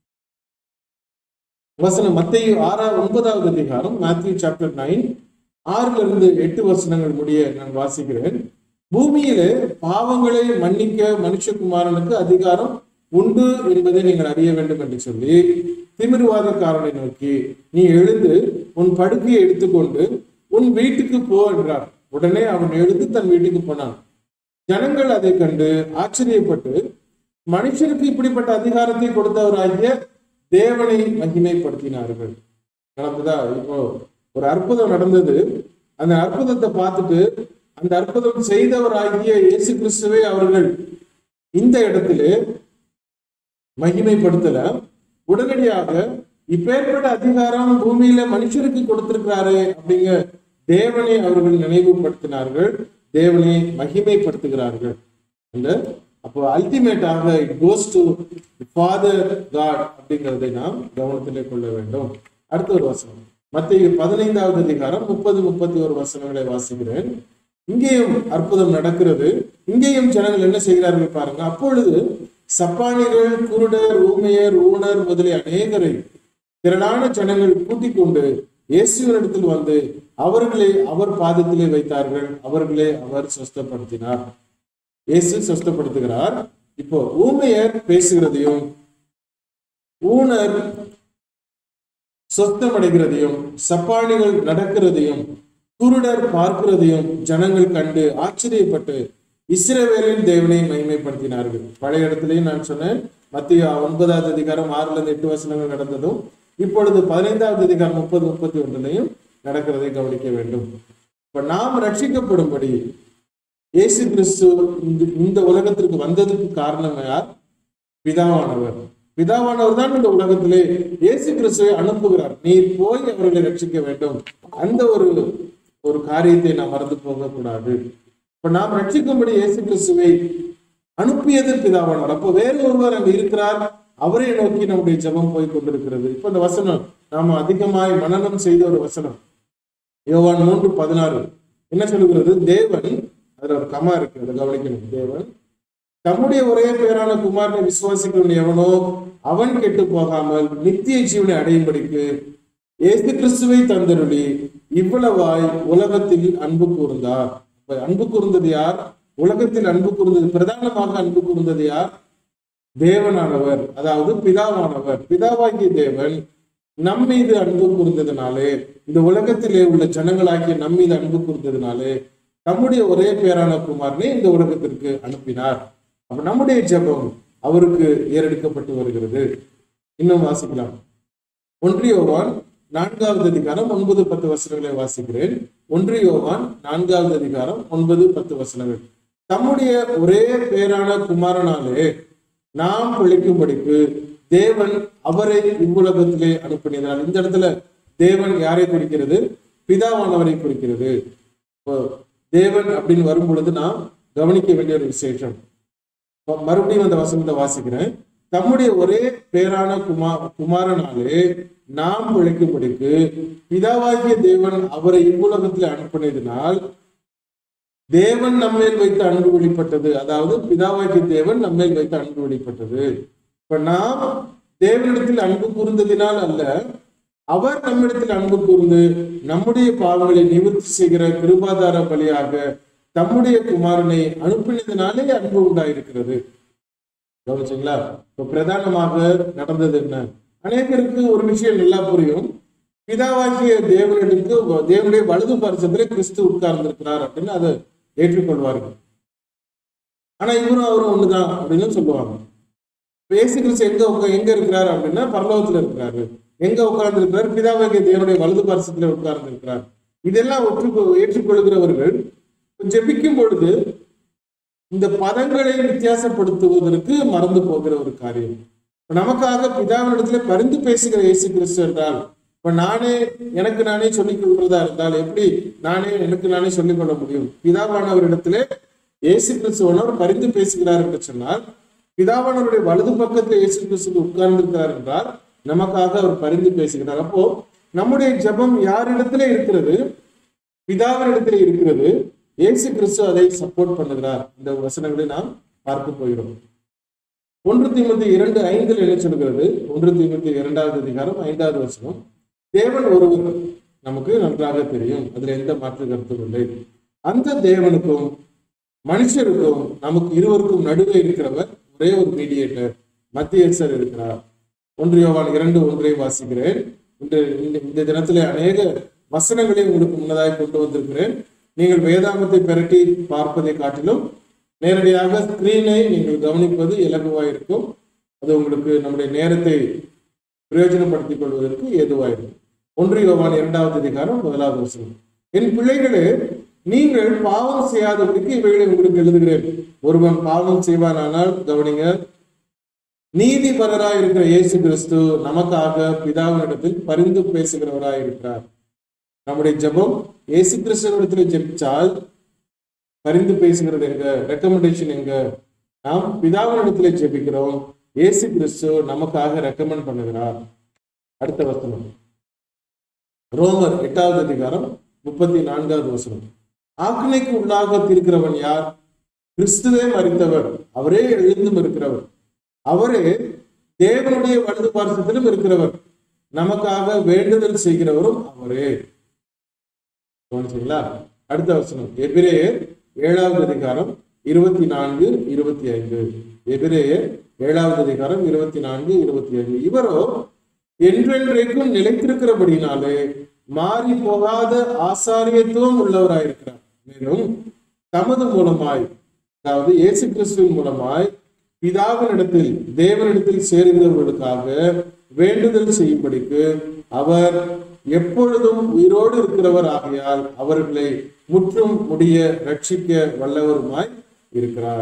வசனம் மத்திய ஆறா ஒன்பதாவது அதிகாரம் மேத்யூ சாப்டர் நைன் ஆறுல இருந்து எட்டு வசனங்கள் முடிய நான் வாசிக்கிறேன் பூமியிலே பாவங்களை மன்னிக்க மனுஷகுமாரனுக்கு அதிகாரம் உண்டு என்பதை நீங்கள் அறிய வேண்டும் என்று சொல்லி திமிர்வாதக்காரனை நோக்கி நீ எழுந்து உன் படுக்கையை எடுத்துக்கொண்டு உன் வீட்டுக்கு போ என்றார் உடனே அவன் எழுந்து தன் வீட்டுக்கு போனான் ஜனங்கள் அதை கண்டு ஆச்சரியப்பட்டு மனுஷருக்கு இப்படிப்பட்ட அதிகாரத்தை கொடுத்தவராகிய தேவனை மகிமைப்படுத்தினார்கள் நடந்ததா இப்போ ஒரு அற்புதம் நடந்தது அந்த அற்புதத்தை பார்த்துட்டு அந்த அற்புதம் செய்தவராகிய இயேசு கிறிஸ்துவை அவர்கள் இந்த இடத்திலே மகிமைப்படுத்தல உடனடியாக இப்பேற்பட்ட அதிகாரம் பூமியில மனுஷருக்கு கொடுத்திருக்கிறாரு அப்படிங்க தேவனை அவர்கள் நினைவுபடுத்தினார்கள் தேவனை மகிமைப்படுத்துகிறார்கள் அந்த அப்போ அல்டிமேட்டாக it goes to father God அப்படிங்கிறதை நாம் கவனத்திலே கொள்ள வேண்டும் அடுத்த ஒரு வசனம் மத்திய பதினைந்தாவது அதிகாரம் முப்பது முப்பத்தி ஒரு வசனங்களை வாசிக்கிறேன் இங்கேயும் அற்புதம் நடக்கிறது இங்கேயும் ஜனங்கள் என்ன செய்கிறார்கள் பாருங்க அப்பொழுது சப்பானிகள் குருடர் ஊமையர் ஊனர் முதலிய அநேகரை திரளான ஜனங்கள் கூட்டிக் கொண்டு இயேசுவனிடத்தில் வந்து அவர்களை அவர் பாதத்திலே வைத்தார்கள் அவர்களே அவர் சொஸ்தப்படுத்தினார் இயேசு சொஸ்தப்படுத்துகிறார் இப்போ ஊமையர் பேசுகிறதையும் ஊனர் சொஸ்தமடைகிறதையும் சப்பானிகள் நடக்கிறதையும் குருடர் பார்க்கிறதையும் ஜனங்கள் கண்டு ஆச்சரியப்பட்டு இஸ்ரவேலின் தேவனை மகிமைப்படுத்தினார்கள் பழைய இடத்துலயும் நான் சொன்னேன் மத்திய ஒன்பதாவது அதிகாரம் ஆறுல இருந்து எட்டு வசனங்கள் நடந்ததும் இப்பொழுது பதினைந்தாவது அதிகாரம் முப்பது முப்பத்தி ஒன்றுலையும் நடக்கிறதை கவனிக்க வேண்டும் இப்ப நாம் ரட்சிக்கப்படும்படி இயேசு கிறிஸ்து இந்த இந்த உலகத்திற்கு வந்ததுக்கு காரணம் யார் பிதாவானவர் பிதாவானவர் தான் இந்த உலகத்திலே இயேசு கிறிஸ்துவை அனுப்புகிறார் நீ போய் அவர்களை ரட்சிக்க வேண்டும் அந்த ஒரு ஒரு காரியத்தை நாம் மறந்து போகக்கூடாது இப்ப நாம் ரட்சிக்கும்படி இயேசு கிறிஸ்துவை அனுப்பியது பிதாவானவர் அப்போ வேறு ஒருவர் அங்க இருக்கிறார் அவரை நோக்கி நம்முடைய ஜெபம் போய் கொண்டிருக்கிறது இப்ப இந்த வசனம் நாம அதிகமாய் மனனம் செய்த ஒரு வசனம் யோவான் மூன்று பதினாறு என்ன சொல்லுகிறது தேவன் அதுல ஒரு கமா இருக்கு அதை கவனிக்கணும் தேவன் தம்முடைய ஒரே பேரான குமாரனை விசுவாசிக்கிறவன் எவனோ அவன் கெட்டு போகாமல் நித்திய ஜீவனை அடையும்படிக்கு இயேசு கிறிஸ்துவை தந்தருளி இவ்வளவாய் உலகத்தில் அன்பு கூர்ந்தார் அப்ப அன்பு கூர்ந்தது யார் உலகத்தில் அன்பு கூர்ந்தது பிரதானமாக அன்பு கூர்ந்தது யார் தேவனானவர் அதாவது பிதாவானவர் பிதாவாகிய தேவன் நம் மீது அன்பு கூர்ந்ததுனாலே இந்த உலகத்திலே உள்ள ஜனங்களாகிய நம் மீது அன்பு கூர்ந்ததுனாலே நம்முடைய ஒரே பேரான குமாரனை இந்த உலகத்திற்கு அனுப்பினார் அப்ப நம்முடைய ஜெபம் அவருக்கு ஏறெடுக்கப்பட்டு வருகிறது இன்னும் வாசிக்கலாம் ஒன்றியோவான் நான்காவது அதிகாரம் ஒன்பது பத்து வசனங்களை வாசிக்கிறேன் ஒன்றியோவான் நான்காவது அதிகாரம் ஒன்பது பத்து வசனங்கள் தம்முடைய ஒரே பேரான குமாரனாலே நாம் பிழைக்கும்படிக்கு தேவன் அவரை இவ்வுலகத்திலே அனுப்பினார் இந்த இடத்துல தேவன் யாரை குறிக்கிறது பிதாவானவரை குறிக்கிறது இப்போ தேவன் அப்படின்னு வரும் பொழுது நாம் கவனிக்க வேண்டிய ஒரு விசேஷம் இப்ப மறுபடியும் அந்த வசனத்தை வாசிக்கிறேன் தம்முடைய ஒரே பேரான குமா குமாரனாலே நாம் பிழைக்கும்படிக்கு பிதாவாகிய தேவன் அவரை இவ்வுலகத்தில் அனுப்பினதினால் தேவன் நம்மேல் வைத்த அன்பு வெளிப்பட்டது அதாவது பிதாவாகிய தேவன் நம்மேல் வைத்த அன்பு வெளிப்பட்டது இப்ப நாம் தேவனிடத்தில் அன்பு கூர்ந்ததினால் அல்ல அவர் நம்மிடத்தில் அன்பு கூர்ந்து நம்முடைய பாவங்களை நிவர்த்தி செய்கிற கிருபாதார பலியாக தம்முடைய குமாரனை அனுப்பினதினாலே அன்பு உண்டாயிருக்கிறது கவனிச்சிங்களா இப்ப பிரதானமாக நடந்தது என்ன அநேகருக்கு ஒரு விஷயம் நல்லா புரியும் பிதாவாகிய தேவனுக்கு தேவனுடைய வலது பரிசத்துல கிறிஸ்து உட்கார்ந்திருக்கிறார் அப்படின்னு அதை ஏற்றுக்கொள்வார்கள் ஆனா இவரும் அவரும் ஒண்ணுதான் அப்படின்னு சொல்லுவாங்க இப்ப இயேசு கிறிஸ்து எங்க உட்கா- எங்க இருக்கிறார் அப்படின்னா பரலோகத்துல இருக்கிறாரு எங்க உட்கார்ந்து இருக்கிறார் பிதாவாகிய தேவனுடைய வலது பரிசத்துல உட்கார்ந்து இருக்கிறார் இதெல்லாம் ஒற்று ஏற்றுக்கொள்கிறவர்கள் ஜெபிக்கும் பொழுது இந்த பதங்களை வித்தியாசப்படுத்துவதற்கு மறந்து போகிற ஒரு காரியம் இப்ப நமக்காக பிதாவினிடத்துல பரிந்து பேசுகிற இயேசு கிறிஸ்து என்றால் இப்ப நானே எனக்கு நானே சொல்லிக் கொள்றதா இருந்தால் எப்படி நானே எனக்கு நானே சொல்லிக் கொள்ள முடியும் பிதாவானவரிடத்திலே இயேசு கிறிஸ்துவனவர் பரிந்து பேசுகிறார் என்று சொன்னால் பிதாவானவருடைய வலது பக்கத்தில் இயேசு கிறிஸ்து உட்கார்ந்திருக்கிறார் என்றால் நமக்காக அவர் பரிந்து பேசுகிறார் அப்போ நம்முடைய ஜெபம் யாரிடத்திலே இருக்கிறது பிதாவினிடத்திலே இருக்கிறது இயேசு கிறிஸ்து அதை சப்போர்ட் பண்ணுகிறார் இந்த வசனங்களை நாம் பார்க்க போகிறோம் ஒன்று தீமத்தி இரண்டு ஐந்தில் என்ன சொல்கிறது ஒன்று தீமத்தி இரண்டாவது அதிகாரம் ஐந்தாவது வசனம் தேவன் ஒருவர் நமக்கு நன்றாக தெரியும் அதுல எந்த மாற்று கருத்தும் இல்லை அந்த தேவனுக்கும் மனுஷருக்கும் நமக்கு இருவருக்கும் நடுவே இருக்கிறவர் ஒரே ஒரு மீடியேட்டர் மத்தியஸ்தர் இருக்கிறார் ஒன்று யோவான் இரண்டு ஒன்றை வாசிக்கிறேன் இன்று இந்த- இந்த தினத்திலே அநேக வசனங்களை உங்களுக்கு முன்னதாக கொண்டு வந்திருக்கிறேன் நீங்கள் வேதாகத்தை பெரட்டி பார்ப்பதை காட்டிலும் நேரடியாக ஸ்கிரீனை நீங்கள் கவனிப்பது இலகுவாயிருக்கும் அது உங்களுக்கு நம்முடைய நேரத்தை பிரயோஜனப்படுத்திக் கொள்வதற்கு ஏதுவாயிருக்கும் ஒன்று யோவான் இரண்டாவது அதிகாரம் முதலாவது வசனம் என் பிள்ளைகளே நீங்கள் பாவம் செய்யாதபடிக்கு இவைகளை உங்களுக்கு எழுதுகிறேன் ஒருவன் பாவம் செய்வானானால் கவனிங்க நீதிபரராய் இருக்கிற இயேசு கிறிஸ்து நமக்காக பிதாவினிடத்தில் பரிந்து பேசுகிறவராய் இருக்கிறார் நம்முடைய ஜெபம் இயேசு கிறிஸ்துவனிடத்தில் ஜெபிச்சால் பரிந்து பேசுகிறது எங்க ரெக்கமெண்டேஷன் எங்க நாம் பிதாவினிடத்தில் ஜெபிக்கிறோம் இயேசு கிறிஸ்து நமக்காக ரெக்கமெண்ட் பண்ணுகிறார் அடுத்த வசனம் ரோமர் எட்டாவது அதிகாரம் முப்பத்தி நான்காவது வசனம் ஆக்கினைக்கு உள்ளாக தீர்க்கிறவன் யார் கிறிஸ்துவே மறித்தவர் அவரே எழுந்தும் இருக்கிறவர் அவரே தேவனுடைய வலது பார்சத்திலும் இருக்கிறவர் நமக்காக வேண்டுதல் செய்கிறவரும் அவரே கவனிச்சீங்களா அடுத்த வசனம் எபிரேயர் ஏழாவது அதிகாரம் இருபத்தி நான்கு இருபத்தி ஐந்து எபிரேயர் ஏழாவது அதிகாரம் இருபத்தி நான்கு இருபத்தி ஐந்து இவரோ என்றென்றைக்கும் நிலைத்திருக்கிறபடினாலே மாறி போகாத ஆசாரியத்துவம் உள்ளவராயிருக்கிறார் மேலும் தமது மூலமாய் அதாவது இயேசு கிறிஸ்துவின் மூலமாய் பிதாவினிடத்தில் தேவனிடத்தில் சேருகிறவர்களுக்காக வேண்டுதல் செய்யும்படிக்கு அவர் எப்பொழுதும் உயிரோடு இருக்கிறவர் ஆகையால் அவர்களை முற்றும் முடிய ரட்சிக்க வல்லவருமாய் இருக்கிறார்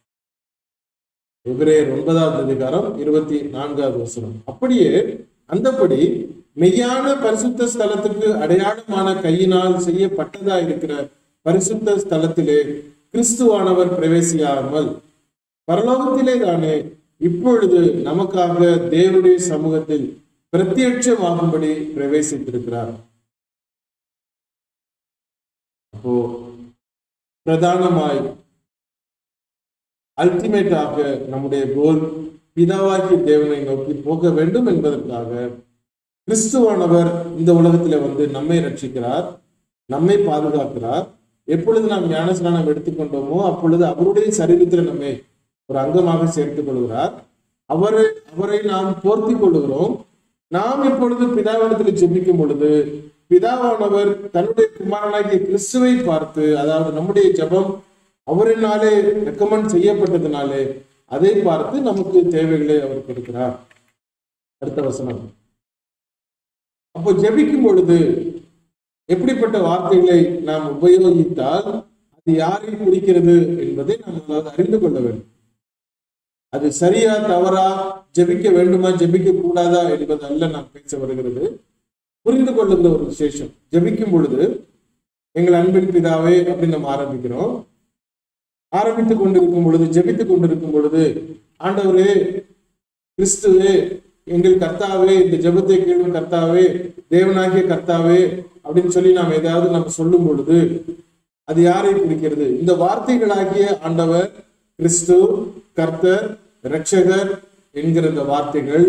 எபிரேயர் ஒன்பதாவது அதிகாரம் இருபத்தி நான்காவது வசனம் அப்படியே அந்தபடி மெய்யான பரிசுத்த ஸ்தலத்துக்கு அடையாளமான கையினால் செய்யப்பட்டதா இருக்கிற பரிசுத்த ஸ்தலத்திலே கிறிஸ்துவானவர் பிரவேசியாமல் பரலோகத்திலே தானே இப்பொழுது நமக்காக தேவனுடைய சமூகத்தில் பிரத்யட்சமாகும்படி பிரவேசித்திருக்கிறார் அப்போ பிரதானமாய் அல்டிமேட்டாக நம்முடைய கோல் பிதாவாகிய தேவனை நோக்கி போக வேண்டும் என்பதற்காக கிறிஸ்துவானவர் இந்த உலகத்துல வந்து நம்மை ரட்சிக்கிறார் நம்மை பாதுகாக்கிறார் எப்பொழுது நாம் ஞானஸ்நானம் எடுத்துக்கொண்டோமோ அப்பொழுது அவருடைய சரீரத்தில் நம்மை ஒரு அங்கமாக சேர்த்துக் கொள்கிறார் அவரை அவரை நாம் போர்த்தி கொள்ளுகிறோம் நாம் இப்பொழுது பிதாவிடத்தில் ஜெபிக்கும் பொழுது பிதாவானவர் தன்னுடைய குமாரனாகிய கிறிஸ்துவை பார்த்து அதாவது நம்முடைய ஜெபம் அவரினாலே ரெக்கமெண்ட் செய்யப்பட்டதினாலே அதை பார்த்து நமக்கு தேவைகளை அவர் கொடுக்கிறார் அடுத்த வசனம் அப்போ ஜெபிக்கும் பொழுது எப்படிப்பட்ட வார்த்தைகளை நாம் உபயோகித்தால் அது யாரை குறிக்கிறது என்பதை நாம் முதலாவது அறிந்து கொள்ள வேண்டும் அது சரியா தவறா ஜெபிக்க வேண்டுமா ஜெபிக்க கூடாதா என்பது அல்ல நான் பேச வருகிறது புரிந்து கொள்ளுகிற ஒரு விசேஷம் ஜெபிக்கும் பொழுது எங்கள் அன்பின் பிதாவே அப்படின்னு நம்ம ஆரம்பிக்கிறோம் ஆரம்பித்துக் கொண்டிருக்கும் பொழுது ஜெபித்துக் கொண்டிருக்கும் பொழுது ஆண்டவரே கிறிஸ்துவே எங்கள் கர்த்தாவே இந்த ஜெபத்தை கேளும் கர்த்தாவே தேவனாகிய கர்த்தாவே அப்படின்னு சொல்லி நாம் ஏதாவது நம்ம சொல்லும் பொழுது அது யாரை குறிக்கிறது இந்த வார்த்தைகளாகிய ஆண்டவர் கிறிஸ்து கர்த்தர் இரட்சகர் என்கிற இந்த வார்த்தைகள்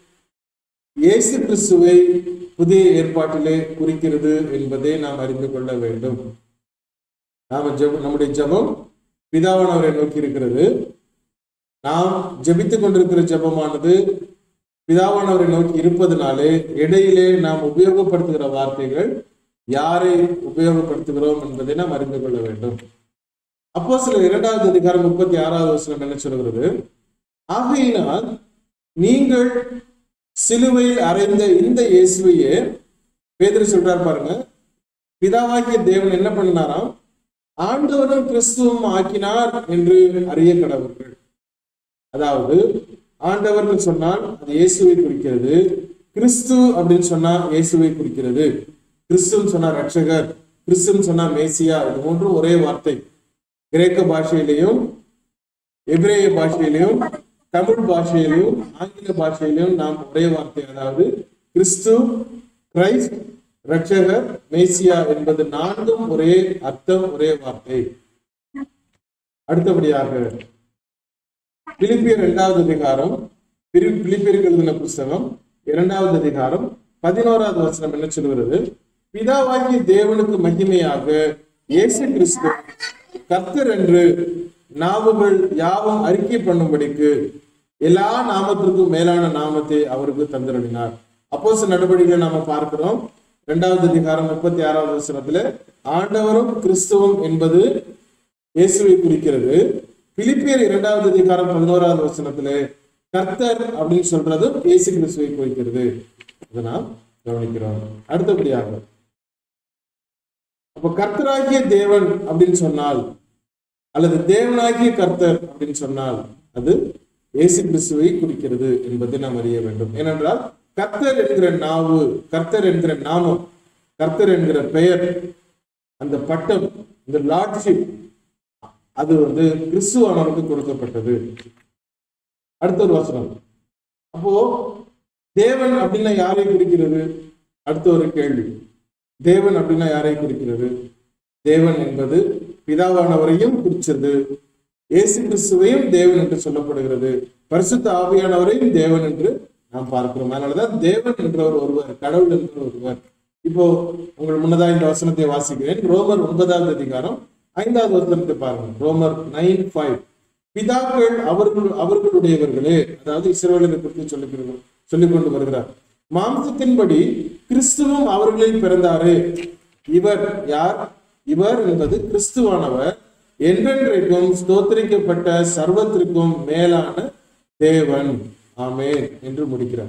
இயேசு கிறிஸ்துவை புதிய ஏற்பாட்டிலே குறிக்கிறது என்பதை நாம் அறிந்து கொள்ள வேண்டும் நாம ஜெப நம்முடைய ஜெபம் பிதாவானவரை நோக்கி இருக்கிறது நாம் ஜெபித்துக் கொண்டிருக்கிற ஜெபமானது பிதாவானவரை நோக்கி இருப்பதனாலே இடையிலே நாம் உபயோகப்படுத்துகிற வார்த்தைகள் யாரை உபயோகப்படுத்துகிறோம் என்பதை நாம் அறிந்து கொள்ள வேண்டும் அப்போ சில இரண்டாவது அதிகாரம் முப்பத்தி ஆறாவது வசனம் என்ன சொல்கிறது ஆகையினால் நீங்கள் சிலுவையில் அறைந்த இந்த இயேசுவையே பேதர் சொல்றார் பாருங்க பிதாவாகிய தேவன் என்ன பண்ணினாராம் ஆண்டவரும் கிறிஸ்துவும் ஆக்கினார் என்று அறிய கடவுர்கள் அதாவது ஆண்டவர்னு சொன்னால் அது இயேசுவை குறிக்கிறது கிறிஸ்து அப்படின்னு சொன்னா இயேசுவை குறிக்கிறது கிறிஸ்துன்னு சொன்னா ரட்சகர் கிறிஸ்துன்னு சொன்னா மேசியா இது மூன்றும் ஒரே வார்த்தை கிரேக்க பாஷையிலையும் எபிரேய பாஷையிலையும் தமிழ் பாஷையிலையும் ஆங்கில பாஷையிலையும் நாம் ஒரே வார்த்தை அதாவது கிறிஸ்து கிரைஸ்ட் ரட்சகர் மேசியா என்பது நான்கும் ஒரே அர்த்தம் ஒரே வார்த்தை அடுத்தபடியாக பிலிப்பியர் இரண்டாவது அதிகாரம் பிரி- பிலிப்பியருக்கு எழுதின புஸ்தகம் இரண்டாவது அதிகாரம் பதினோராவது வசனம் என்ன சொல்கிறது பிதாவாகிய தேவனுக்கு மகிமையாக இயேசு கிறிஸ்து கர்த்தர் என்று நாவுகள் யாவும் அறிக்கை பண்ணும்படிக்கு எல்லா நாமத்திற்கும் மேலான நாமத்தை அவருக்கு தந்திரடினார் அப்போஸ் நடவடிக்கைகளை நாம பார்க்கிறோம் இரண்டாவது அதிகாரம் முப்பத்தி ஆறாவது வசனத்துல ஆண்டவரும் கிறிஸ்துவும் என்பது இயேசுவை குறிக்கிறது பிலிப்பியர் இரண்டாவது அதிகாரம் பதினோராவது வசனத்துல கர்த்தர் அப்படின்னு சொல்றது இயேசு கிறிஸ்துவை குறிக்கிறது இதை நாம் கவனிக்கிறோம் அடுத்தபடியாக அப்ப கர்த்தராகிய தேவன் அப்படின்னு சொன்னால் அல்லது தேவனாகிய கர்த்தர் அப்படின்னு சொன்னால் அது இயேசு கிறிஸ்துவை குறிக்கிறது என்பதை நாம் அறிய வேண்டும் ஏனென்றால் கர்த்தர் என்கிற நாவு கர்த்தர் என்கிற நாமம் கர்த்தர் என்கிற பெயர் அந்த பட்டம் இந்த லார்ட்ஷிப் அது வந்து கிறிஸ்துவானவருக்கு கொடுக்கப்பட்டது அடுத்த ஒரு வசனம் அப்போ தேவன் அப்படின்னா யாரை குறிக்கிறது அடுத்த ஒரு கேள்வி தேவன் அப்படின்னா யாரை குறிக்கிறது தேவன் என்பது பிதாவானவரையும் குறிச்சது இயேசு கிறிஸ்துவையும் தேவன் என்று சொல்லப்படுகிறது பரிசுத்த ஆவியானவரையும் தேவன் என்று நாம் பார்க்கிறோம் அதனாலதான் தேவன் என்றவர் ஒருவர் கடவுள் என்ற ஒருவர் இப்போ உங்கள் முன்னதாக இந்த வசனத்தை வாசிக்கிறேன் ரோமர் ஒன்பதாவது அதிகாரம் ஐந்தாவது வசனத்தை பாருங்க ரோமர் நைன் ஃபைவ் பிதாக்கள் அவர்கள் அவர்களுடையவர்களே அதாவது இஸ்ரவேலரை குறித்து சொல்லுகிறது சொல்லிக் கொண்டு வருகிறார் மாம்சத்தின்படி கிறிஸ்துவும் அவர்களில் பிறந்தாரே இவர் யார் இவர் என்பது கிறிஸ்துவானவர் என்றென்றைக்கும் ஸ்தோத்திரிக்கப்பட்ட சர்வத்திற்கும் மேலான தேவன் ஆமென் என்று முடிக்கிறார்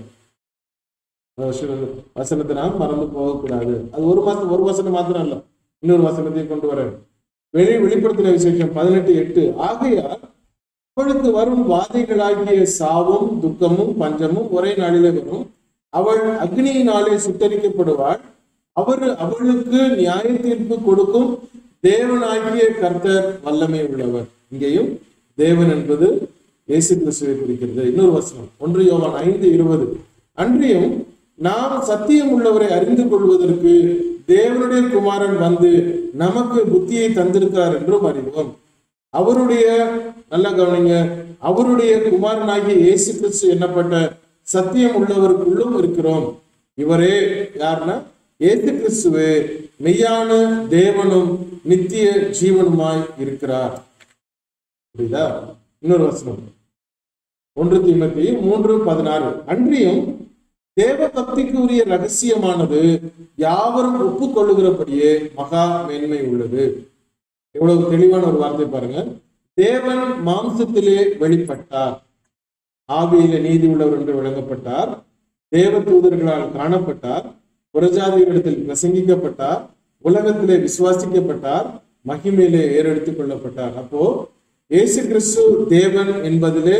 வசன- வசனத்தை நாம் மறந்து போகக்கூடாது அது ஒரு மாசம் ஒரு வசனம் மாத்திரம் இல்ல இன்னொரு வசனத்தை கொண்டு வர வெளி வெளிப்படுத்தின விசேஷம் பதினெட்டு எட்டு ஆகையால் அவளுக்கு வரும் வாதைகளாகிய சாவும் துக்கமும் பஞ்சமும் ஒரே நாளிலே வரும் அவள் அக்னியினாலே சுட்டரிக்கப்படுவாள் அவர் அவளுக்கு நியாய தீர்ப்பு கொடுக்கும் தேவனாகிய கர்த்தர் வல்லமை உள்ளவர் இங்கேயும் தேவன் என்பது இயேசு கிறிஸ்துவை குறிக்கிறது இன்னொரு வசனம் ஒன்று யோவான் ஐந்து இருபது அன்றியும் நாம் சத்தியம் உள்ளவரை அறிந்து கொள்வதற்கு தேவனுடைய குமாரன் வந்து நமக்கு புத்தியை தந்திருக்கிறார் என்றும் அறிவோம் அவருடைய நல்ல கவனிங்க அவருடைய குமாரனாகிய இயேசு கிறிஸ்து என்னப்பட்ட சத்தியம் உள்ளவருக்குள்ளும் இருக்கிறோம் இவரே யாருன்னா இயேசு கிறிஸ்துவே மெய்யான தேவனும் நித்திய ஜீவனுமாய் இருக்கிறார் புரியுதா இன்னொரு வசனம் ஒன்று தீமத்தி மூன்று பதினாறு அன்றியும் தேவ பக்திக்கு உரிய ரகசியமானது யாவரும் ஒப்புக்கொள்ளுகிறபடியே மகா மேன்மை உள்ளது எவ்வளவு தெளிவான ஒரு வார்த்தை பாருங்க தேவன் மாம்சத்திலே வெளிப்பட்டார் ஆவியிலே நீதி உள்ளவர் என்று விளங்கப்பட்டார் தேவ தூதர்களால் காணப்பட்டார் புறஜாதிகளிடத்தில் பிரசங்கிக்கப்பட்டார் உலகத்திலே விசுவாசிக்கப்பட்டார் மகிமையிலே ஏறெடுத்துக் கொள்ளப்பட்டார் அப்போ இயேசு கிறிஸ்து தேவன் என்பதிலே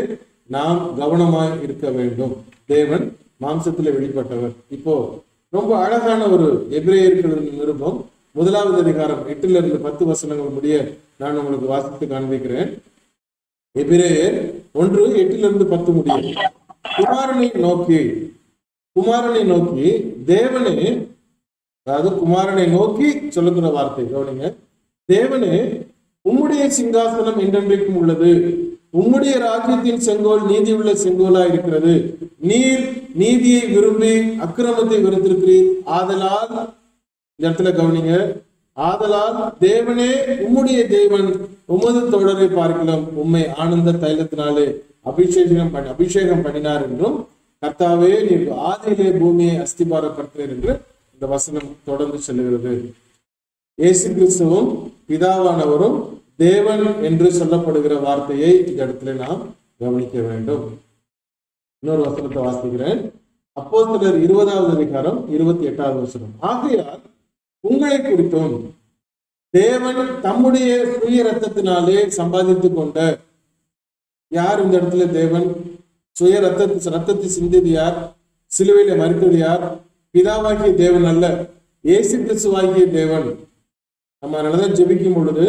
நாம் கவனமாய் இருக்க வேண்டும் தேவன் மாம்சத்துல வெளிப்பட்டவர் இப்போ ரொம்ப அழகான ஒரு எபிரேயர்களின் நிருபம் முதலாவது அதிகாரம் எட்டுல இருந்து பத்து வசனங்கள் முடிய நான் உங்களுக்கு வாசித்து காண்பிக்கிறேன் எபிரேயர் ஒன்று எட்டிலிருந்து பத்து முடியும் குமாரனை நோக்கி குமாரனை நோக்கி தேவனே அதாவது குமாரனை நோக்கி சொல்லுகிற வார்த்தை கவனிங்க தேவனே உம்முடைய சிங்காசனம் என்றென்றைக்கும் உள்ளது உம்முடைய ராஜ்யத்தின் செங்கோல் நீதி உள்ள செங்கோலா இருக்கிறது நீர் நீதியை விரும்பி அக்கிரமத்தை வெறுத்திருக்கிறீர் ஆதலால் இந்த இடத்துல கவனிங்க ஆதலால் தேவனே உம்முடைய தேவன் உமது தொடரை பார்க்கலாம் உம்மை ஆனந்த தைலத்தினாலே அபிஷேகம் பண்ணி அபிஷேகம் பண்ணினார் என்றும் கர்த்தாவே நீர் ஆதியிலே பூமியை அஸ்திபாரப்படுத்தினார் என்று இந்த வசனம் தொடர்ந்து செல்கிறது இயேசு கிறிஸ்துவும் பிதாவானவரும் தேவன் என்று சொல்லப்படுகிற வார்த்தையை இந்த இடத்துல நாம் கவனிக்க வேண்டும் இன்னொரு வசனத்தை வாசிக்கிறேன் அப்போ சிலர் இருபதாவது அதிகாரம் இருபத்தி எட்டாவது வசனம் ஆகையால் உங்களை குறித்தும் தேவன் தம்முடைய சுய ரத்தத்தினாலே சம்பாதித்துக் கொண்ட யார் இந்த இடத்துல தேவன் சுய ரத்தத்தை ரத்தத்தை சிந்தியது யார் சிலுவையில மறித்தது யார் பிதாவாகிய தேவன் அல்ல இயேசு கிறிஸ்துவாகிய தேவன் நம்ம அதனாலதான் ஜெபிக்கும் பொழுது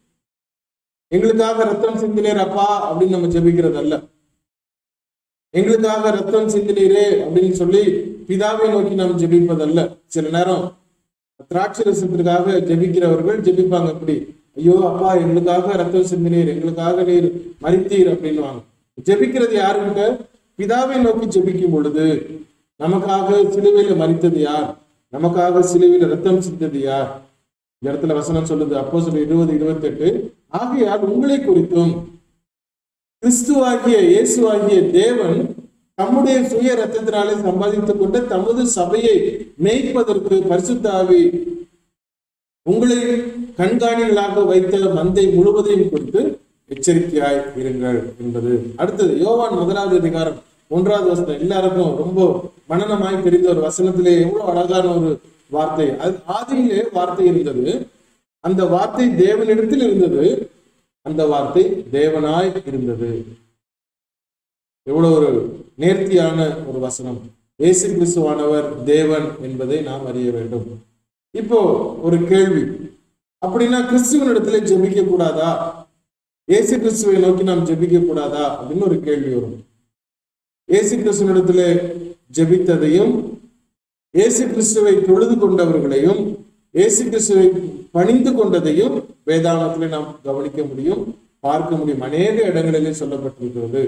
எங்களுக்காக ரத்தம் சிந்தினேர் அப்பா அப்படின்னு நம்ம ஜெபிக்கிறது அல்ல எங்களுக்காக ரத்தம் சிந்தினீரே அப்படின்னு சொல்லி பிதாவை நோக்கி நாம் ஜெபிப்பதல்ல சில நேரம் திராட்சை ரசத்திற்காக ஜெபிக்கிறவர்கள் ஜெபிப்பாங்க இப்படி ஐயோ அப்பா எங்களுக்காக ரத்தம் சிந்தினீர் எங்களுக்காக நீர் மறித்தீர் அப்படின்னுவாங்க ஜெபிக்கிறது யாருக்கிட்ட பிதாவை நோக்கி ஜெபிக்கும் பொழுது நமக்காக சிலுவையில மறித்தது யார் நமக்காக சிலுவையில ரத்தம் சிந்தது யார் இந்த இடத்துல வசனம் சொல்லுது அப்போ சொல்ல இருபது இருபத்தி எட்டு ஆகையால் உங்களை குறித்தும் கிறிஸ்துவாகிய இயேசுவாகிய தேவன் தம்முடைய சுய ரத்தத்தினாலே சம்பாதித்துக் கொண்ட தமது சபையை மேய்ப்பதற்கு பரிசுத்தாவி உங்களை கண்காணிகளாக வைத்த மந்தை முழுவதையும் குறித்து எச்சரிக்கையாய் இருங்கள் என்பது அடுத்தது யோவான் முதலாவது அதிகாரம் ஒன்றாவது வசனம் எல்லாருக்கும் ரொம்ப மனநமாய் தெரிந்த ஒரு வசனத்திலே எவ்வளவு அழகான ஒரு வார்த்தை அது ஆதியிலே வார்த்தை இருந்தது அந்த வார்த்தை தேவனிடத்தில் இருந்தது அந்த வார்த்தை தேவனாய் இருந்தது எவ்வளவு ஒரு நேர்த்தியான ஒரு வசனம் இயேசு கிறிஸ்துவானவர் தேவன் என்பதை நாம் அறிய வேண்டும் இப்போ ஒரு கேள்வி அப்படின்னா கிறிஸ்துவன் இடத்துல ஜெபிக்க கூடாதா இயேசு கிறிஸ்துவை நோக்கி நாம் ஜெபிக்க கூடாதா அப்படின்னு ஒரு கேள்வி வரும் இயேசு கிறிஸ்துவனிடத்துல ஜெபித்ததையும் இயேசு கிறிஸ்துவை தொழுது கொண்டவர்களையும் இயேசு கிறிஸ்துவை பணிந்து கொண்டதையும் வேதாகத்திலே நாம் கவனிக்க முடியும் பார்க்க முடியும் அநேக இடங்களிலே சொல்லப்பட்டிருக்கிறது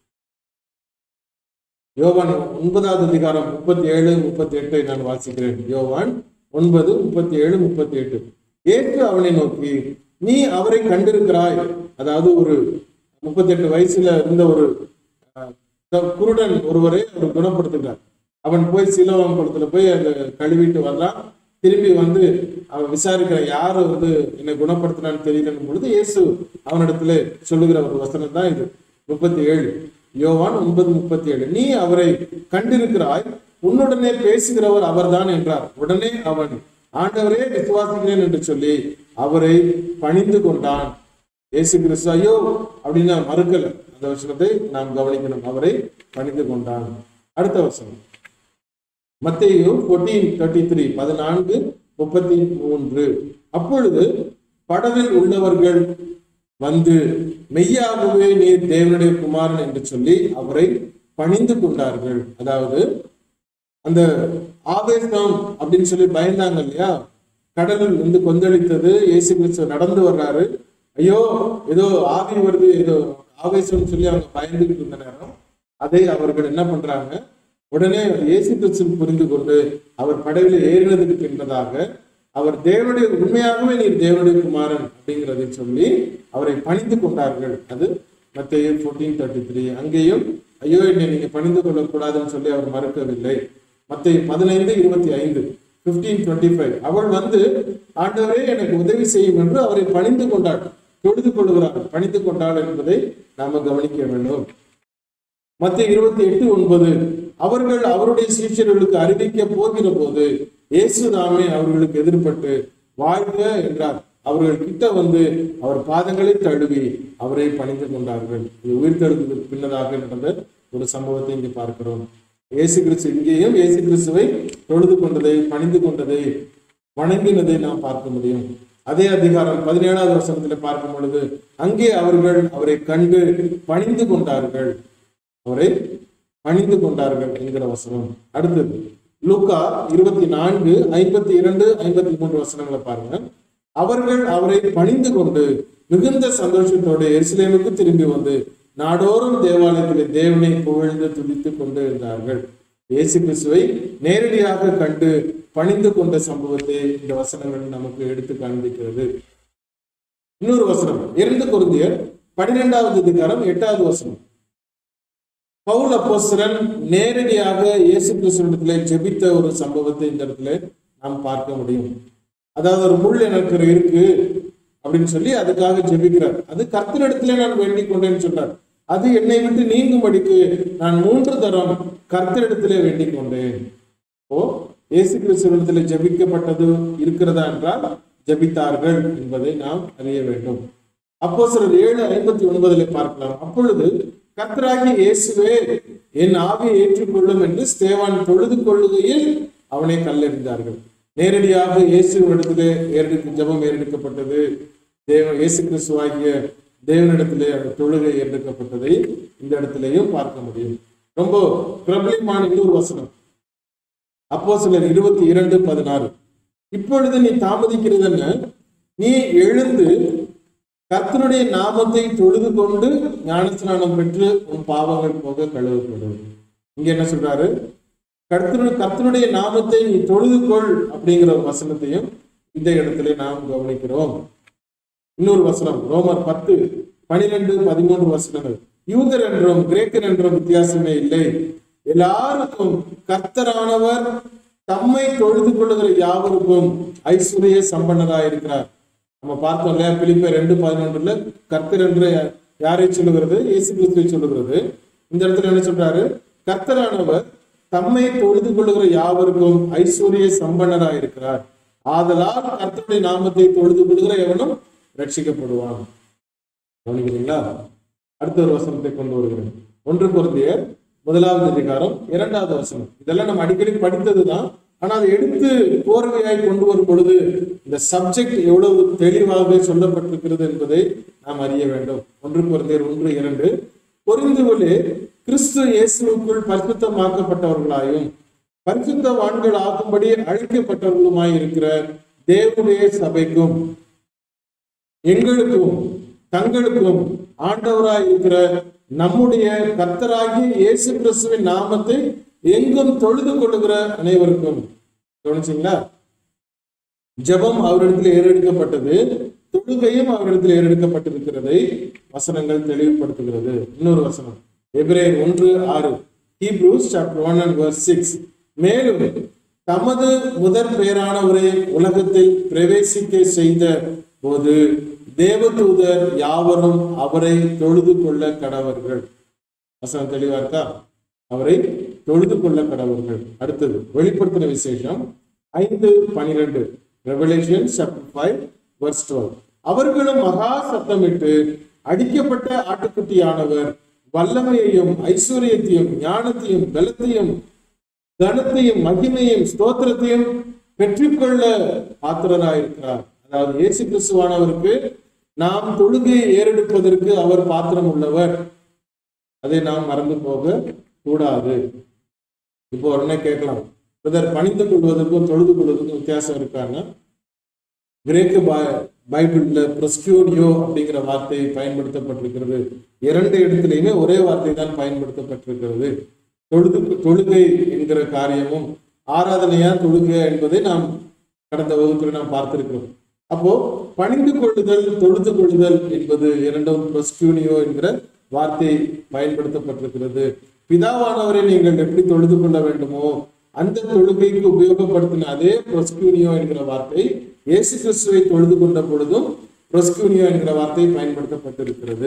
யோவான் ஒன்பதாவது அதிகாரம் முப்பத்தி ஏழு முப்பத்தி எட்டை நான் வாசிக்கிறேன் யோவான் ஒன்பது முப்பத்தி ஏழு முப்பத்தி எட்டு ஏற்று அவனை நோக்கி நீ அவரை கண்டிருக்கிறாய் அதாவது ஒரு முப்பத்தி எட்டு வயசுல இருந்த ஒரு அஹ், குருடன் ஒருவரை அவர் குணப்படுத்துகிறார் அவன் போய் சிலோகம் குளத்துல போய் அந்த கழுவிட்டு வர்றான் திரும்பி வந்து அவன் விசாரிக்கிறான் யாரு வந்து என்னை குணப்படுத்தினான்னு தெரியலன்னு பொழுது இயேசு அவனிடத்துல சொல்லுகிற ஒரு வசனம் தான் இது முப்பத்தி ஏழு யோவான் ஒன்பது முப்பத்தி ஏழு நீ அவரை கண்டிருக்கிறாய் உன்னுடனே பேசுகிறவர் அவர்தான் என்றார் உடனே அவன் ஆண்டவரே விசுவாசிக்கிறேன் என்று சொல்லி அவரை பணிந்து கொண்டான் இயேசு கிறிஸ்து ஐயோ அப்படின்னு மறுக்கல அந்த வசனத்தை நாம் கவனிக்கணும் அவரை பணிந்து கொண்டான் அடுத்த வசனம் மத்தேயு ஃபோர்டீன் தேர்ட்டி த்ரீ பதினான்கு முப்பத்தி மூன்று அப்பொழுது படவில் உள்ளவர்கள் வந்து மெய்யாகவே நீர் தேவனுடைய குமாரன் என்று சொல்லி அவரை பணிந்து கொண்டார்கள் அதாவது அந்த ஆவேசம் அப்படின்னு சொல்லி பயந்தாங்க இல்லையா கடலில் வந்து கொந்தளித்தது இயேசு கிறிஸ்து நடந்து வர்றாரு ஐயோ ஏதோ ஆவி வருது ஏதோ ஆவேசம்னு சொல்லி அவங்க பயந்துகிட்டு இருந்த நேரம் அதை அவர்கள் என்ன பண்றாங்க உடனே இயேசு கிறிஸ்து புரிந்து கொண்டு அவர் படவில் ஏறினதுக்கு பின்பதாக அவர் தேவனுடைய உண்மையாகவே நீர் தேவனுடைய குமாரன் அப்படிங்கிறதை சொல்லி அவரை பணிந்து கொண்டார்கள் அது மத்திய ஃபோர்டீன் தேர்ட்டி த்ரீ அங்கேயும் ஐயோ என்னை நீங்க பணிந்து கொள்ளக்கூடாதுன்னு சொல்லி அவர் மறுக்கவில்லை மத்திய பதினைந்து இருபத்தி ஐந்து பிப்டீன் டுவெண்ட்டி ஃபைவ் அவள் வந்து ஆண்டவரே எனக்கு உதவி செய்யும் என்று அவரை பணிந்து கொண்டாள் தொழுது கொள்கிறார் பணிந்து கொண்டாள் என்பதை நாம கவனிக்க வேண்டும் மத்திய இருபத்தி எட்டு ஒன்பது அவர்கள் அவருடைய சீஷர்களுக்கு அறிவிக்க போகிற போது இயேசு தாமே அவர்களுக்கு எதிர்பட்டு வாழ்க என்றார் அவர்கள் கிட்ட வந்து அவர் பாதங்களை தழுவி அவரை பணிந்து கொண்டார்கள் இது உயிர்த்தெழுந்ததுக்கு பின்னதாக நடந்த ஒரு சம்பவத்தை இங்கே பார்க்கிறோம் இயேசு கிறிஸ்து இங்கேயும் இயேசு கிறிஸ்துவை தொழுது கொண்டதை பணிந்து கொண்டதை வணங்கினதை நாம் பார்க்க முடியும் அதே அதிகாரம் பதினேழாவது வசனத்துல பார்க்கும் பொழுது அங்கே அவர்கள் அவரை கண்டு பணிந்து கொண்டார்கள் அவரை பணிந்து கொண்டார்கள் என்கிற வசனம் அடுத்தது லூக்கா இருபத்தி நான்கு ஐம்பத்தி இரண்டு ஐம்பத்தி மூன்று வசனங்களை பாருங்க அவர்கள் அவரை பணிந்து கொண்டு மிகுந்த சந்தோஷத்தோடு எருசலேமுக்கு திரும்பி வந்து நாடோறும் தேவாலயத்திலே தேவனை புகழ்ந்து துதித்துக் கொண்டு இருந்தார்கள் இயேசு கிறிஸ்துவை நேரடியாக கண்டு பணிந்து கொண்ட சம்பவத்தை இந்த வசனங்கள் நமக்கு எடுத்து காண்பிக்கிறது இன்னொரு வசனம் இரண்டு குருந்தியர் பன்னிரெண்டாவது அதிகாரம் எட்டாவது வசனம் பவுல் அப்போஸ்தலன் நேரடியாக இயேசு கிறிஸ்துவிடத்திலே ஜெபித்த ஒரு சம்பவத்தை இந்த இடத்துல நாம் பார்க்க முடியும் அதாவது ஒரு முள் எனக்கு இருக்கு அப்படின்னு சொல்லி அதுக்காக ஜெபிக்கிறார் அது கர்த்தரிடத்திலே நான் வேண்டிக் கொண்டேன்னு சொன்னார் அது என்னை விட்டு நீங்கும்படிக்கு நான் மூன்று தரம் கர்த்தரிடத்திலே வேண்டிக் கொண்டேன் ஓ இயேசு கிறிஸ்துவிடத்திலே ஜெபிக்கப்பட்டது இருக்கிறதா என்றால் ஜெபித்தார்கள் என்பதை நாம் அறிய வேண்டும் அப்போ சிலர் ஏழு ஐம்பத்தி ஒன்பதுல பார்க்கலாம் அப்பொழுது கர்த்தராகிய இயேசுவே என் ஆவியை ஏற்றுக்கொள்ளும் என்று ஸ்தேவான் தொழுது கொள்ளுகையில் அவனை கல்லெறிந்தார்கள் நேரடியாக இயேசுவிடத்திலே ஏறெடுக்க ஜெபம் ஏறெடுக்கப்பட்டது தேவ இயேசு கிறிஸ்துவாகிய தேவனிடத்திலே அந்த தொழுகை ஏறெடுக்கப்பட்டதை இந்த இடத்திலேயும் பார்க்க முடியும் ரொம்ப பிரபலமான இன்னொரு வசனம் அப்போ சிலர் இருபத்தி இரண்டு பதினாறு இப்பொழுது நீ தாமதிக்கிறது என்ன நீ எழுந்து கர்த்தருடைய நாமத்தை தொழுது கொண்டு ஞானஸ்நானம் பெற்று உன் பாவங்கள் போக கழுவப்படும் இங்க என்ன சொல்றாரு கர்த்தரு கர்த்தருடைய நாமத்தை நீ தொழுது கொள் அப்படிங்கிற ஒரு வசனத்தையும் இந்த இடத்துல நாம் கவனிக்கிறோம் இன்னொரு வசனம் ரோமர் பத்து பனிரெண்டு பதிமூன்று வசனங்கள் யூதர் என்றும் கிரேக்கர் என்றும் வித்தியாசமே இல்லை எல்லாருக்கும் கர்த்தரானவர் தம்மை தொழுது கொள்ளுகிற யாவருக்கும் ஐஸ்வர்ய சம்பன்னராய் இருக்கிறார் நம்ம பார்த்தோம் இல்லையா பிலிப்பை ரெண்டு பதினொன்றுல கர்த்தர் என்று யாரை சொல்லுகிறது இயேசு கிறிஸ்துவை சொல்லுகிறது இந்த இடத்துல என்ன சொல்றாரு கர்த்தரானவர் தம்மை தொழுது கொள்ளுகிற யாவருக்கும் ஐஸ்வர்ய சம்பன்னராய் இருக்கிறார் ஆதலால் கர்த்தருடைய நாமத்தை தொழுது கொள்ளுகிற எவனும் ரட்சிக்கப்படுவான் கவனிக்கிறீங்களா அடுத்த ஒரு வசனத்தை கொண்டு வருகிறேன் ஒன்று பொருந்தியர் முதலாவது அதிகாரம் இரண்டாவது வசனம் இதெல்லாம் நம்ம அடிக்கடி படித்ததுதான் ஆனா அதை எடுத்து கோர்வையாய் கொண்டு வரும் பொழுது இந்த சப்ஜெக்ட் எவ்வளவு தெளிவாக சொல்லப்பட்டிருக்கிறது என்பதை நாம் அறிய வேண்டும் ஒன்று பொருந்தியர் ஒன்று இரண்டு பொரிந்துகளே கிறிஸ்து இயேசுவுக்குள் பரிசுத்தமாக்கப்பட்டவர்களாயும் பரிசுத்தவான்கள் ஆகும்படி அழைக்கப்பட்டவர்களுமாய் இருக்கிற தேவனுடைய சபைக்கும் எங்களுக்கும் தங்களுக்கும் ஆண்டவராய் இருக்கிற நம்முடைய கர்த்தராகிய இயேசு கிறிஸ்துவின் நாமத்தை எங்கும் தொழுது கொள்ளுகிற அனைவருக்கும் கவனிச்சீங்களா ஜெபம் அவரிடத்தில் ஏறெடுக்கப்பட்டது தொழுகையும் அவரிடத்தில் ஏறெடுக்கப்பட்டிருக்கிறதை வசனங்கள் தெளிவுபடுத்துகிறது இன்னொரு வசனம் எபிரேயர் ஒன்று ஆறு Hebrews chapter one and verse six மேலும் தமது முதற் பெயரானவரை உலகத்தில் பிரவேசிக்க செய்த போது தேவதூதர் யாவரும் அவரை தொழுது கொள்ள கடவர்கள் வசனம் தெளிவா இருக்கா அவரை தொழுது கொள்ள கடவர்கள் அடுத்தது வெளிப்படுத்தின விசேஷம் ஐந்து பனிரெண்டு Revelation chapter five verse twelve அவர்களும் மகா சத்தமிட்டு அடிக்கப்பட்ட ஆட்டுக்குட்டியானவர் வல்லமையையும் ஐஸ்வர்யத்தையும் ஞானத்தையும் பலத்தையும் கனத்தையும் மகிமையும் ஸ்தோத்திரத்தையும் பெற்றுக்கொள்ள பாத்திரராயிருக்கிறார் அதாவது இயேசு கிறிஸ்துவானவருக்கு நாம் தொழுகையை ஏறெடுப்பதற்கு அவர் பாத்திரம் உள்ளவர் அதை நாம் மறந்து போக கூடாது இப்போ உடனே கேட்கலாம் பிரதர் பணிந்து கொள்வதற்கும் தொழுது கொள்வதற்கும் வித்தியாசம் இருக்காங்க கிரேக்க பை- பைபிள்ல பிரஸ்டியூடியோ அப்படிங்கிற வார்த்தை பயன்படுத்தப்பட்டிருக்கிறது இரண்டு இடத்துலையுமே ஒரே வார்த்தை தான் பயன்படுத்தப்பட்டிருக்கிறது தொழுது தொழுகை என்கிற காரியமும் ஆராதனையா தொழுகை என்பதை நாம் கடந்த வகுப்பில் நாம் பார்த்திருக்கிறோம் அப்போ பணிந்து கொள்ளுதல் தொழுது கொள்ளுதல் என்பது இரண்டும் பிரஸ்டியூனியோ என்கிற வார்த்தை பயன்படுத்தப்பட்டிருக்கிறது பிதாவானவரை நீங்கள் எப்படி தொழுது கொள்ள வேண்டுமோ அந்த தொழுகைக்கு உபயோகப்படுத்தின அதே பிரஸ்கியூனியோ என்கிற வார்த்தை இயேசு கிறிஸ்துவை தொழுது கொண்ட பொழுதும் பிரஸ்கியூனியோ என்கிற வார்த்தை பயன்படுத்தப்பட்டிருக்கிறது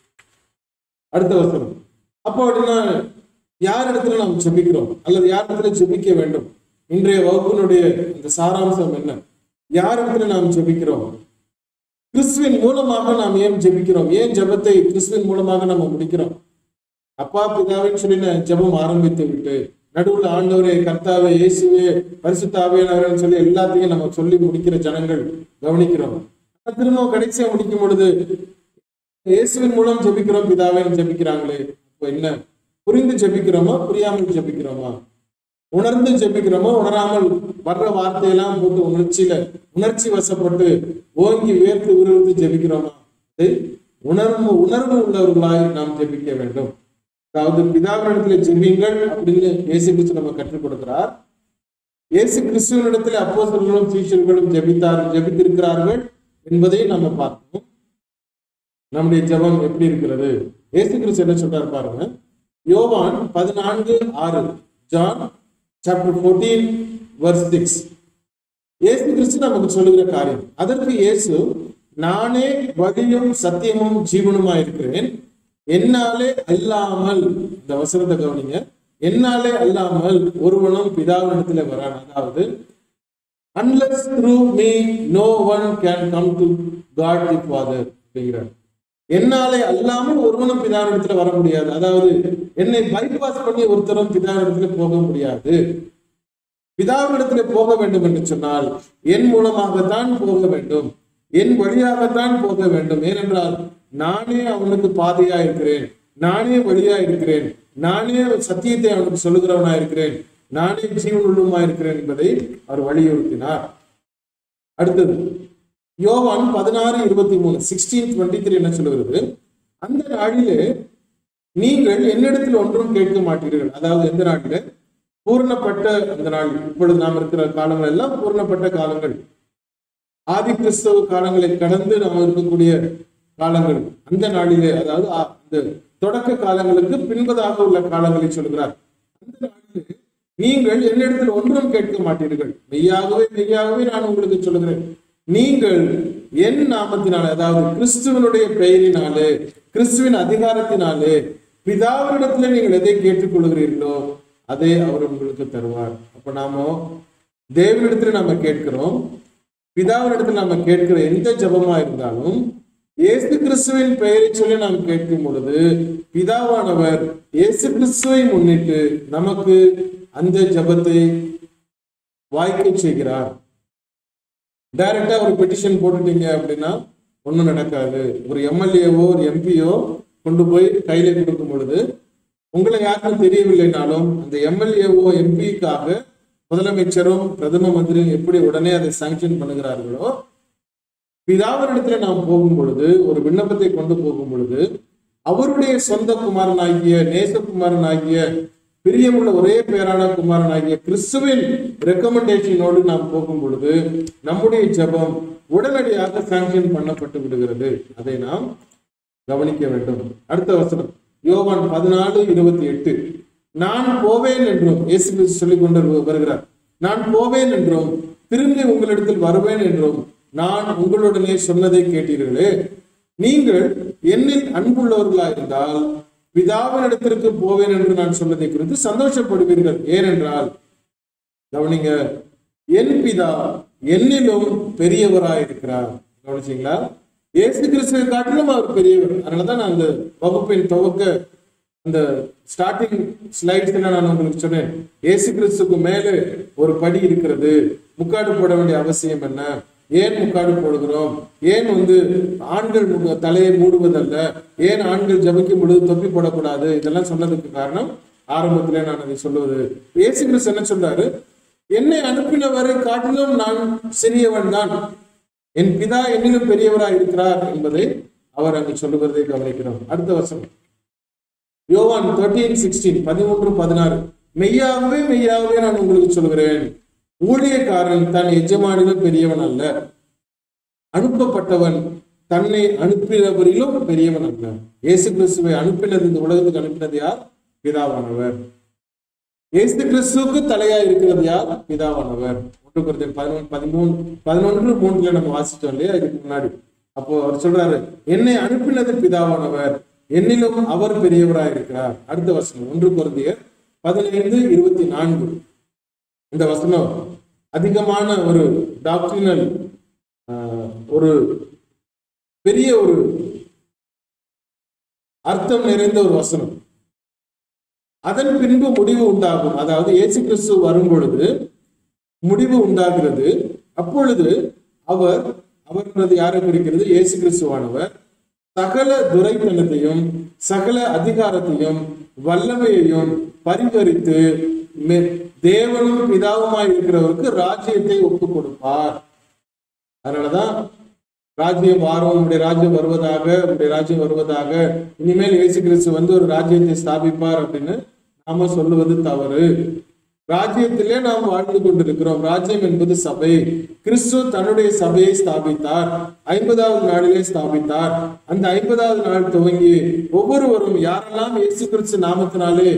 அடுத்த வசனம் அப்போ அப்படின்னா யார் இடத்துல நாம் ஜெபிக்கிறோம் அல்லது யார் இடத்துல ஜெபிக்க வேண்டும் இன்றைய வகுப்பினுடைய இந்த சாராம்சம் என்ன யார் இடத்துல நாம் ஜெபிக்கிறோம் கிறிஸ்துவின் மூலமாக நாம் ஏன் ஜெபிக்கிறோம் ஏன் ஜெபத்தை கிறிஸ்துவின் மூலமாக நம்ம முடிக்கிறோம் அப்பா பிதாவின்னு சொல்லி ஜெபம் ஆரம்பித்து விட்டு நடுவுல ஆண்டவரே கர்த்தாவே இயேசுவே பரிசுத்தாவியானவரேன்னு சொல்லி எல்லாத்தையும் நம்ம சொல்லி முடிக்கிற ஜனங்கள் கவனிக்கிறோம் ஆனா திரும்ப கடைசியா முடிக்கும் பொழுது இயேசுவின் மூலம் ஜெபிக்கிறோம் பிதாவேன்னு ஜெபிக்கிறாங்களே அப்போ என்ன புரிந்து ஜெபிக்கிறோமா புரியாமல் ஜெபிக்கிறோமா உணர்ந்து ஜெபிக்கிறோமோ உணராமல் வர்ற வார்த்தையெல்லாம் போட்டு உணர்ச்சியில உணர்ச்சி வசப்பட்டு ஓங்கி உயர்த்து உருவித்து ஜெபிக்கிறோமா அது உணர்வு உணர்வு உள்ளவர்களாய் நாம் ஜெபிக்க வேண்டும் அதாவது பிதாவினிடத்துல ஜெபிங்கள் அப்படின்னு இயேசு கிறிஸ்து நம்ம கற்றுக் கொடுக்கிறார் இயேசு கிறிஸ்துவனிடத்தில் அப்போஸ்தலர்களும் சீஷர்களும் ஜெபித்தார் ஜெபித்திருக்கிறார்கள் என்பதை நம்ம பார்த்தோம் நம்முடைய ஜெபம் எப்படி இருக்கிறது இயேசு கிறிஸ்து என்ன சொல்றாரு பாருங்க யோவான் பதினான்கு ஆறு John chapter fourteen verse six இயேசு கிறிஸ்து நமக்கு சொல்லுகிற காரியம் அதற்கு இயேசு நானே வழியும் சத்தியமும் ஜீவனுமா இருக்கிறேன் என்னாலே அல்லாமல் இந்த வசனத்தை கவனிங்க என்னாலே அல்லாமல் ஒருவனும் பிதாவினிடத்துல வரான் அதாவது unless through me no one can come to God the father அப்படிங்கிறார் என்னாலே அல்லாமல் ஒருவனும் பிதாவிடத்துல வர முடியாது அதாவது என்னை பைபாஸ் பண்ணி ஒருத்தரும் பிதாவிடத்துல போக முடியாது பிதாவிடத்துல போக வேண்டும் என்று சொன்னால் என் மூலமாகத்தான் போக வேண்டும் என் வழியாகத்தான் போக வேண்டும் ஏனென்றால் நானே அவனுக்கு பாதையா இருக்கிறேன் நானே வழியா இருக்கிறேன் நானே சத்தியத்தை அவனுக்கு சொல்லுகிறவனா இருக்கிறேன் நானே ஜீவன் உள்ளுமா இருக்கிறேன் என்பதை அவர் வலியுறுத்தினார் அடுத்தது யோவான் பதினாறு இருபத்தி மூணு சிக்ஸ்டீன் டுவெண்ட்டி த்ரீ என்ன சொல்லுகிறது அந்த நாளிலே நீங்கள் என்னிடத்தில் ஒன்றும் கேட்க மாட்டீர்கள் அதாவது எந்த நாளிலே பூர்ணப்பட்ட அந்த நாள் இப்பொழுது நாம் இருக்கிற காலங்கள் எல்லாம் பூர்ணப்பட்ட காலங்கள் ஆதி கிறிஸ்தவ காலங்களை கடந்து நாம் இருக்கக்கூடிய காலங்கள் அந்த நாளிலே அதாவது ஆ- இந்த தொடக்க காலங்களுக்கு பின்பதாக உள்ள காலங்களை சொல்கிறார் அந்த நாளிலே நீங்கள் என்னிடத்தில் ஒன்றும் கேட்க மாட்டீர்கள் மெய்யாகவே மெய்யாகவே நான் உங்களுக்கு சொல்லுகிறேன் நீங்கள் என் நாமத்தினாலே அதாவது கிறிஸ்துவனுடைய பெயரினாலே கிறிஸ்துவின் அதிகாரத்தினாலே பிதாவினிடத்துல நீங்கள் எதை கேட்டுக்கொள்கிறீர்களோ அதை அவர் உங்களுக்கு தருவார் அப்ப நாம தேவனிடத்துல நாம கேட்கிறோம் பிதாவினிடத்தில் நாம கேட்கிற எந்த ஜெபமா இருந்தாலும் இயேசு கிறிஸ்துவின் பெயரை சொல்லி நாம் கேட்கும் பொழுது பிதாவானவர் இயேசு கிறிஸ்துவை முன்னிட்டு நமக்கு அந்த ஜெபத்தை வாய்க்க செய்கிறார் டைரக்டா ஒரு பெட்டிஷன் போட்டுட்டீங்க அப்படின்னா ஒண்ணும் நடக்காது ஒரு எம்எல்ஏவோ ஒரு எம்பியோ கொண்டு போய் கையில கொடுக்கும் பொழுது உங்களை யாருக்கும் தெரியவில்லைனாலும் அந்த எம்எல்ஏவோ எம்பிக்காக முதலமைச்சரும் பிரதம மந்திரியும் எப்படி உடனே அதை சாங்ஷன் பண்ணுகிறார்களோ பிதாவினிடத்துல நாம் போகும் பொழுது ஒரு விண்ணப்பத்தை கொண்டு போகும் பொழுது அவருடைய சொந்த குமாரனாகிய நேசகுமாரனாகிய பிரியமுள்ள ஒரே பேரான குமாரனாகிய கிறிஸ்துவின் ரெக்கமெண்டேஷனோடு நாம் போகும் பொழுது நம்முடைய ஜெபம் உடனடியாக சாங்ஷன் பண்ணப்பட்டு விடுகிறது அதை நாம் கவனிக்க வேண்டும் அடுத்த வசனம் யோவான் பதினாலு இருபத்தி எட்டு நான் போவேன் என்றும் இயேசு கிறிஸ்து சொல்லிக் கொண்டு வரு- வருகிறார் நான் போவேன் என்றும் திரும்பி உங்களிடத்தில் வருவேன் என்றும் நான் உங்களுடனே சொன்னதை கேட்டீர்களே நீங்கள் என்னில் அன்புள்ளவர்களா இருந்தால் பிதாவினிடத்திற்கு போவேன் என்று நான் சொன்னதை குறித்து சந்தோஷப்படுவீர்கள் ஏனென்றால் கவனிங்க என் பிதா என்னிலும் பெரியவராயிருக்கிறார் கவனிச்சீங்களா இயேசு கிறிஸ்துவை காட்டிலும் அவர் பெரியவர் அதனாலதான் நான் அந்த வகுப்பின் துவக்க அந்த ஸ்டார்டிங் ஸ்லைட்ஸ்ல நான் உங்களுக்கு சொன்னேன் இயேசு கிறிஸ்துக்கு மேலே ஒரு படி இருக்கிறது முக்காடு போட வேண்டிய அவசியம் என்ன ஏன் முக்காடு போடுகிறோம் ஏன் வந்து ஆண்கள் மு- தலையை மூடுவதல்ல ஏன் ஆண்கள் ஜபிக்கும் பொழுது தொப்பி போடக்கூடாது இதெல்லாம் சொன்னதுக்கு காரணம் ஆரம்பத்திலே நான் அதை சொல்லுவது இயேசு கிறிஸ்து என்ன சொல்றாரு என்னை அனுப்பினவரை காட்டிலும் நான் சிறியவன் தான் என் பிதா என்னிலும் பெரியவராய் இருக்கிறார் என்பதை அவர் அங்கு சொல்லுவதை கவனிக்கிறோம் அடுத்த வருஷம் யோவான் தேர்ட்டீன் சிக்ஸ்டீன் பதிமூன்று பதினாறு மெய்யாகவே மெய்யாகவே நான் உங்களுக்கு சொல்கிறேன் ஊழியக்காரன் தன் எஜமானிலும் பெரியவன் அல்ல அனுப்பப்பட்டவன் தன்னை அனுப்பினவரிலும் பெரியவன் அல்ல இயேசு கிறிஸ்துவை அனுப்பினது இந்த உலகத்துக்கு அனுப்பினது யார் பிதாவானவர் இயேசு கிறிஸ்துவுக்கு தலையா இருக்கிறது யார் பிதாவானவர் ஒன்று குறைந்த பதினொன்று பதிமூணு பதினொன்று மூணுல நம்ம வாசிச்சோம் இல்லையா இதுக்கு முன்னாடி அப்போ அவர் சொல்றாரு என்னை அனுப்பினது பிதாவானவர் என்னிலும் அவர் பெரியவராய் இருக்கிறார் அடுத்த வசனம் ஒன்று குறைந்தியர் பதினைந்து இருபத்தி நான்கு இந்த வசனம் அதிகமான ஒரு டாக்டரினல் ஒரு பெரிய ஒரு அர்த்தம் நிறைந்த ஒரு வசனம் அதன் பின்பு முடிவு உண்டாகும் அதாவது இயேசு கிறிஸ்து வரும் பொழுது முடிவு உண்டாகிறது அப்பொழுது அவர் அவர்ன்றது யாரை குறிக்கிறது இயேசு கிறிஸ்துவானவர் சகல துரைத்தனத்தையும் சகல அதிகாரத்தையும் வல்லமையையும் பரிகரித்து மெ- தேவனும் பிதாவுமாய் இருக்கிறவருக்கு ராஜ்யத்தை ஒப்பு கொடுப்பார் அதனாலதான் ராஜ்யம் வாரம் உங்களுடைய ராஜ்யம் வருவதாக உங்களுடைய ராஜ்யம் வருவதாக இனிமேல் இயேசு கிறிஸ்து வந்து ஒரு ராஜ்யத்தை ஸ்தாபிப்பார் அப்படின்னு நாம சொல்லுவது தவறு ராஜ்யத்திலே நாம் வாழ்ந்து கொண்டிருக்கிறோம் ராஜ்யம் என்பது சபை கிறிஸ்து தன்னுடைய சபையை ஸ்தாபித்தார் ஐம்பதாவது நாளிலே ஸ்தாபித்தார் அந்த ஐம்பதாவது நாள் துவங்கி ஒவ்வொருவரும் யாரெல்லாம் இயேசு கிறிஸ்து நாமத்தினாலே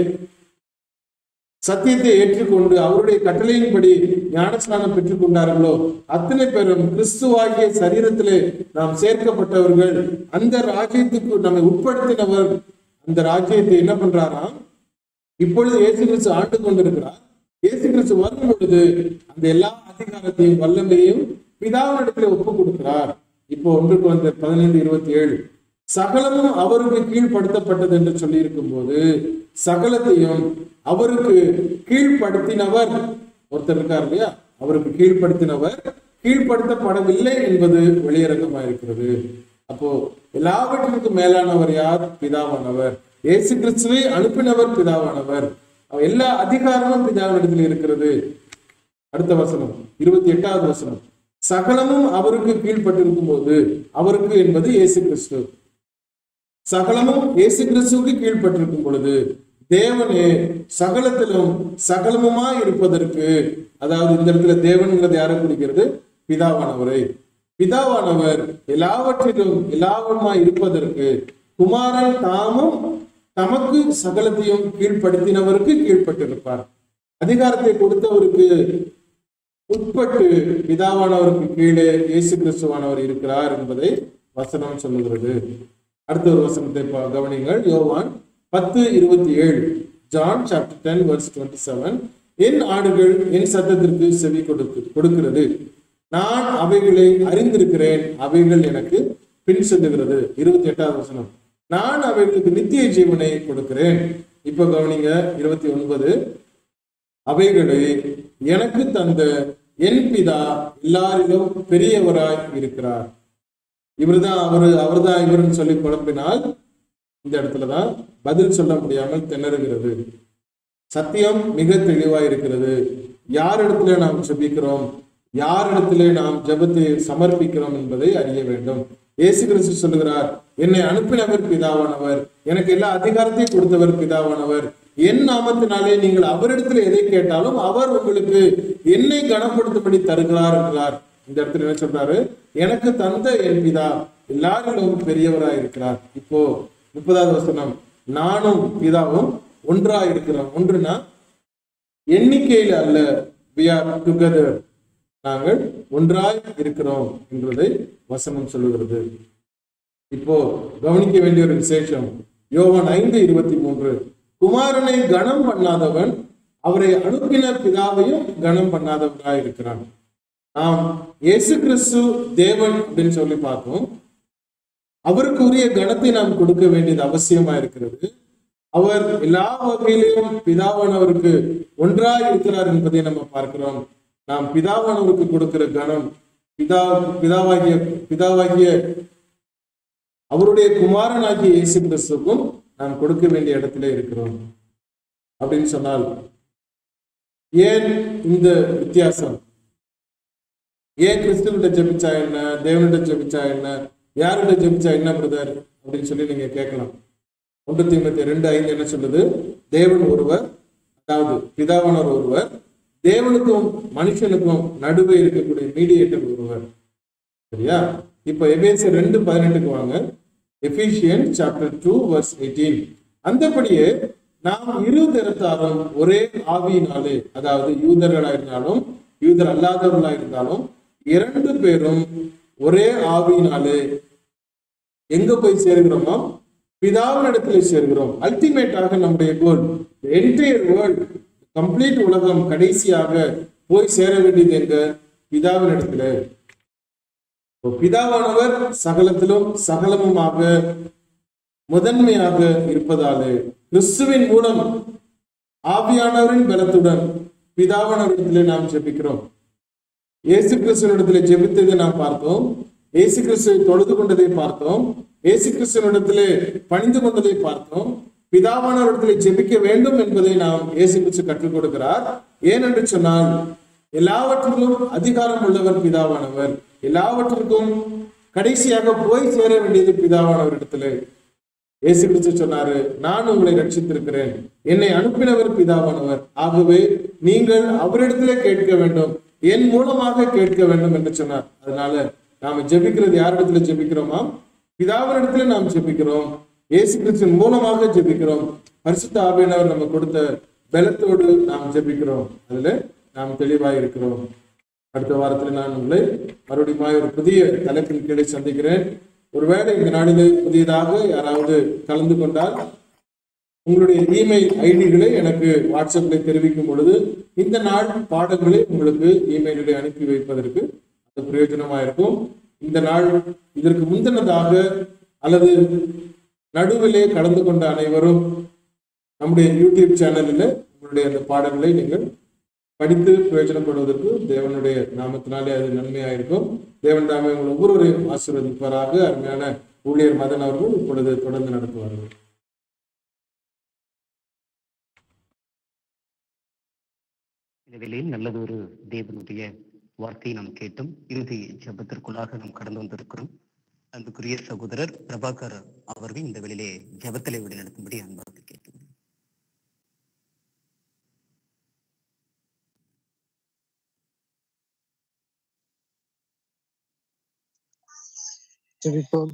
சத்தியத்தை ஏற்றுக்கொண்டு அவருடைய கட்டளையின்படி ஞானஸ்நானம் பெற்றுக் கொண்டார்களோ அத்தனை பேரும் கிறிஸ்துவாகிய சரீரத்திலே நாம் சேர்க்கப்பட்டவர்கள் அந்த ராஜ்யத்துக்கு நம்மை உட்படுத்தினவர் அந்த ராஜ்யத்தை என்ன பண்றாராம் இப்பொழுது இயேசு கிறிஸ்து ஆண்டு கொண்டிருக்கிறார் இயேசு கிறிஸ்து வரும் பொழுது அந்த எல்லா அதிகாரத்தையும் வல்லமையும் பிதாவினிடத்தில் ஒப்பு கொடுக்கிறார் இப்போ ஒன்றுக்கு வந்த பதினைந்து இருபத்தி ஏழு சகலமும் அவருக்கு கீழ்ப்படுத்தப்பட்டது என்று சொல்லி இருக்கும் போது சகலத்தையும் அவருக்கு கீழ்ப்படுத்தினவர் ஒருத்தர் இருக்கார் இல்லையா அவருக்கு கீழ்ப்படுத்தினவர் கீழ்ப்படுத்தப்படவில்லை என்பது வெளியரங்கமா இருக்கிறது அப்போ எல்லாவற்றிற்கும் மேலானவர் யார் பிதாவானவர் இயேசு கிறிஸ்துவை அனுப்பினவர் பிதாவானவர் அவர் எல்லா அதிகாரமும் பிதாவினிடத்தில் இருக்கிறது அடுத்த வசனம் இருபத்தி எட்டாவது வசனம் சகலமும் அவருக்கு கீழ்ப்பட்டிருக்கும் போது அவருக்கு என்பது இயேசு கிறிஸ்து சகலமும் இயேசு கிறிஸ்துவுக்கு கீழ்ப்பட்டிருக்கும் பொழுது தேவனே சகலத்திலும் சகலமுமா இருப்பதற்கு அதாவது இந்த இடத்துல தேவன்கிறது யாரை குறிக்கிறது பிதாவானவரை பிதாவானவர் எல்லாவற்றிலும் எல்லாவருமா இருப்பதற்கு குமாரன் தாமும் தமக்கு சகலத்தையும் கீழ்ப்படுத்தினவருக்கு கீழ்ப்பட்டிருப்பார் அதிகாரத்தை கொடுத்தவருக்கு உட்பட்டு பிதாவானவருக்கு கீழே இயேசு கிறிஸ்துவானவர் இருக்கிறார் என்பதை வசனம் சொல்லுகிறது அடுத்த ஒரு வசனத்தை பா- கவனிங்கள் யோவான் பத்து இருபத்தி ஏழு John chapter ten verse twenty seven என் ஆடுகள் என் சத்தத்திற்கு செவி கொடுக்கு கொடுக்கிறது நான் அவைகளை அறிந்திருக்கிறேன் அவைகள் எனக்கு பின் செல்லுகிறது இருபத்தி எட்டாவது வசனம் நான் அவைகளுக்கு நித்திய ஜீவனை கொடுக்கிறேன் இப்ப கவனிங்க இருபத்தி ஒன்பது அவைகளை எனக்கு தந்த என் பிதா எல்லாரிலும் பெரியவராய் இருக்கிறார் இவர்தான் அவரு அவர்தான் இவருன்னு சொல்லி குழப்பினால் இந்த இடத்துலதான் பதில் சொல்ல முடியாமல் திணறுகிறது சத்தியம் மிக தெளிவாய் இருக்கிறது யார் இடத்துல நாம் ஜெபிக்கிறோம் யார் இடத்துல நாம் ஜெபத்தை சமர்ப்பிக்கிறோம் என்பதை அறிய வேண்டும் இயேசு கிறிஸ்து சொல்லுகிறார் என்னை அனுப்பினவர் பிதாவானவர் எனக்கு எல்லா அதிகாரத்தையும் கொடுத்தவர் பிதாவானவர் என் நாமத்தினாலே நீங்கள் அவரிடத்தில் எதை கேட்டாலும் அவர் உங்களுக்கு என்னை கனப்படுத்தும்படி தருகிறார் என்கிறார் இந்த இடத்துல என்ன சொல்றாரு எனக்கு தந்த என் பிதா எல்லாரிலும் பெரியவராய் இருக்கிறார் இப்போ முப்பதாவது வசனம் நானும் பிதாவும் ஒன்றாய் இருக்கிறோம் ஒன்றுனா எண்ணிக்கையில் அல்ல we are together நாங்கள் ஒன்றாய் இருக்கிறோம் என்பதை வசனம் சொல்லுகிறது இப்போ கவனிக்க வேண்டிய ஒரு விசேஷம் யோவான் ஐந்து இருபத்தி மூன்று குமாரனை கனம் பண்ணாதவன் அவரை அனுப்பின பிதாவையும் கனம் பண்ணாதவனாய் இருக்கிறான் நாம் இயேசு கிறிஸ்து தேவன் அப்படின்னு சொல்லி பார்த்தோம் அவருக்கு உரிய கணத்தை நாம் கொடுக்க வேண்டியது அவசியமா இருக்கிறது அவர் எல்லா வகையிலும் பிதாவானவருக்கு ஒன்றாய் இருக்கிறார் என்பதை நம்ம பார்க்கிறோம் நாம் பிதாவானவருக்கு கொடுக்கிற கணம் பிதா பிதாவாகிய பிதாவாகிய அவருடைய குமாரனாகிய இயேசு கிறிஸ்துக்கும் நாம் கொடுக்க வேண்டிய இடத்துல இருக்கிறோம் அப்படின்னு சொன்னால் ஏன் இந்த வித்தியாசம் ஏன் கிறிஸ்துவிட்ட ஜெபிச்சா என்ன தேவனிட்ட ஜெபிச்சா என்ன யார்கிட்ட ஜெபிச்சா என்ன பிரதர் அப்படின்னு சொல்லி நீங்க கேட்கலாம் ஒன்று தீமத்தி ரெண்டு ஐந்து என்ன சொல்லுது தேவன் ஒருவர் அதாவது பிதாவானவர் ஒருவர் தேவனுக்கும் மனுஷனுக்கும் நடுவே இருக்கக்கூடிய மீடியேட்டர் ஒருவர் சரியா இப்போ எபேசியர் ரெண்டு பதினெட்டுக்கு வாங்க Ephesian chapter two verse eighteen அந்தபடியே நாம் இரு தரத்தாரும் ஒரே ஆவியினாலே அதாவது யூதர்களா இருந்தாலும் யூதர் அல்லாதவர்களா இருந்தாலும் இரண்டு பேரும் ஒரே ஆவியினாலே எங்க போய் சேர்கிறோமோ பிதாவின் இடத்துல சேர்கிறோம் அல்டிமேட்டாக நம்முடைய கோல் என்டையர் வேர்ல்ட் கம்ப்ளீட் உலகம் கடைசியாக போய் சேர வேண்டியது எங்க பிதாவின் இடத்துல இப்போ பிதாவானவர் சகலத்திலும் சகலமுமாக முதன்மையாக இருப்பதாலே கிறிஸ்துவின் மூலம் ஆவியானவரின் பலத்துடன் பிதாவானவரிடத்திலே நாம் ஜெபிக்கிறோம் இயேசு கிறிஸ்துவனிடத்திலே ஜெபித்ததை நாம் பார்த்தோம் இயேசு கிறிஸ்துவை தொழுது கொண்டதை பார்த்தோம் இயேசு கிறிஸ்துவனிடத்திலே பணிந்து கொண்டதை பார்த்தோம் பிதாவானவரிடத்திலே ஜெபிக்க வேண்டும் என்பதை நாம் இயேசு கிறிஸ்து கற்றுக் கொடுக்கிறார் ஏனென்று சொன்னால் எல்லாவற்றிலும் அதிகாரம் உள்ளவர் பிதாவானவர் எல்லாவற்றிற்கும் கடைசியாக போய் சேர வேண்டியது பிதாவானவரிடத்திலே இயேசு கிறிஸ்து சொன்னாரு நான் உங்களை ரட்சித்திருக்கிறேன் என்னை அனுப்பினவர் பிதாவானவர் ஆகவே நீங்கள் அவரிடத்திலே கேட்க வேண்டும் என் மூலமாக கேட்க வேண்டும் என்று சொன்னார் அதனால நாம ஜெபிக்கிறது யாரிடத்துல ஜெபிக்கிறோமா பிதாவினிடத்துல நாம் ஜெபிக்கிறோம் இயேசு கிறிஸ்துவின் மூலமாக ஜெபிக்கிறோம் பரிசுத்த ஆவியானவர் நம்ம கொடுத்த பலத்தோடு நாம் ஜெபிக்கிறோம் அதுல நாம் தெளிவாய் இருக்கிறோம் அடுத்த வாரத்தில் நான் உங்களை மறுபடியும் ஒரு புதிய தலைப்பின் கீழே சந்திக்கிறேன் ஒருவேளை இந்த நாளிலே புதியதாக யாராவது கலந்து கொண்டால் உங்களுடைய இமெயில் ஐடிகளை எனக்கு வாட்ஸ்அப்பில் தெரிவிக்கும் பொழுது இந்த நாள் பாடங்களை உங்களுக்கு இமெயிலில் அனுப்பி வைப்பதற்கு அது பிரயோஜனமாக இருக்கும் இந்த நாள் இதற்கு முந்தினதாக அல்லது நடுவிலே கலந்து கொண்ட அனைவரும் நம்முடைய யூடியூப் சேனலில் உங்களுடைய அந்த பாடங்களை நீங்கள் படித்து பிரயோஜனப்படுவதற்கு தேவனுடைய நாமத்தினாலே அது நன்மையாக இருக்கும் தேவன் தாமே உங்கள் ஒவ்வொருவரையும் ஆசீர்வதிப்பாராக அருமையான ஊழியர் மதன் அவர்கள் இப்பொழுது தொடர்ந்து நடத்துவார்கள் இந்த வேளையில் நல்லதொரு தேவனுடைய வார்த்தையை நாம் கேட்டும் இறுதி ஜெபத்திற்குள்ளாக நாம் கடந்து வந்திருக்கிறோம் அன்புக்குரிய சகோதரர் பிரபாகர் அவர்கள் இந்த வேளையிலே ஜெபத்திலே வழி நடத்தும்படி அன்பாக கேட்கிறேன் ஜெபிப்போம்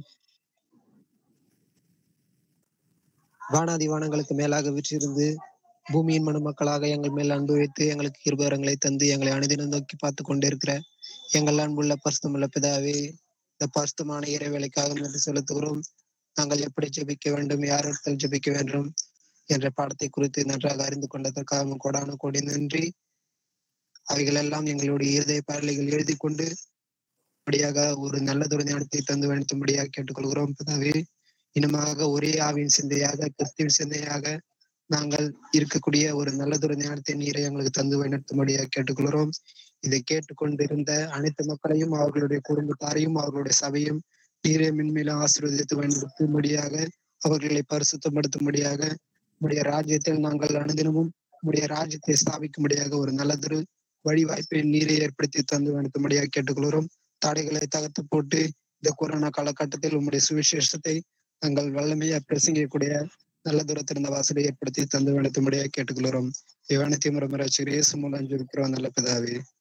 வானாதி வானங்களுக்கு மேலாக விற்றிருந்து பூமியின் மணமக்களாக எங்கள் மேல் அன்பு வைத்து எங்களுக்கு கிருபரங்களை தந்து எங்களை அனுதினம் நோக்கி பார்த்து கொண்டிருக்கிற எங்கள் அன்புள்ள பரிசுத்தமுள்ள பிதாவே இந்த பரிசுத்தமான இறைவேளைக்காக நன்றி செலுத்துகிறோம் நாங்கள் எப்படி ஜெபிக்க வேண்டும் யாரிடத்தில் ஜெபிக்க வேண்டும் என்ற பாடத்தை குறித்து நன்றாக அறிந்து கொண்டதற்காக கோடான கோடி நன்றி அவைகள் எல்லாம் எங்களுடைய இருதய பார்வைகள் எழுதி கொண்டு படியாக ஒரு நல்லதொரு ஞானத்தை தந்து வழித்தும்படியாக கேட்டுக்கொள்கிறோம் பிதாவே இனமாக ஒரே ஆவின் சிந்தையாக கிறிஸ்துவின் சிந்தையாக நாங்கள் இருக்கக்கூடிய ஒரு நல்லதொரு ஞானத்தை நீரை எங்களுக்கு தந்து வழிநடத்தும்படியாக கேட்டுக்கொள்கிறோம் இதை கேட்டுக்கொண்டிருந்த அனைத்து மக்களையும் அவர்களுடைய குடும்பத்தாரையும் அவர்களுடைய சபையும் நீரை மின்மேலும் ஆசீர்வதித்து வழிநடத்தும்படியாக அவர்களை பரிசுத்தப்படுத்தும்படியாக உடைய ராஜ்யத்தில் நாங்கள் அனுதினமும் உடைய ராஜ்யத்தை ஸ்தாபிக்கும்படியாக ஒரு நல்லதொரு வழி வாய்ப்பை நீரை ஏற்படுத்தி தந்து வழிநடத்தும்படியாக கேட்டுக்கொள்கிறோம் தடைகளை தகர்த்து போட்டு இந்த கொரோனா காலகட்டத்தில் உங்களுடைய சுவிசேஷத்தை நாங்கள் வல்லமையா பிரசங்கிக்கக்கூடிய நல்ல தூரத்திருந்த வாசலை ஏற்படுத்தி தந்து வளர்த்தும்படியாக கேட்டுக்கொள்கிறோம் இவனத்தையும் ரமராட்சி இயேசு மூலம் ஜெபிக்கிறோம் நல்ல பிதாவே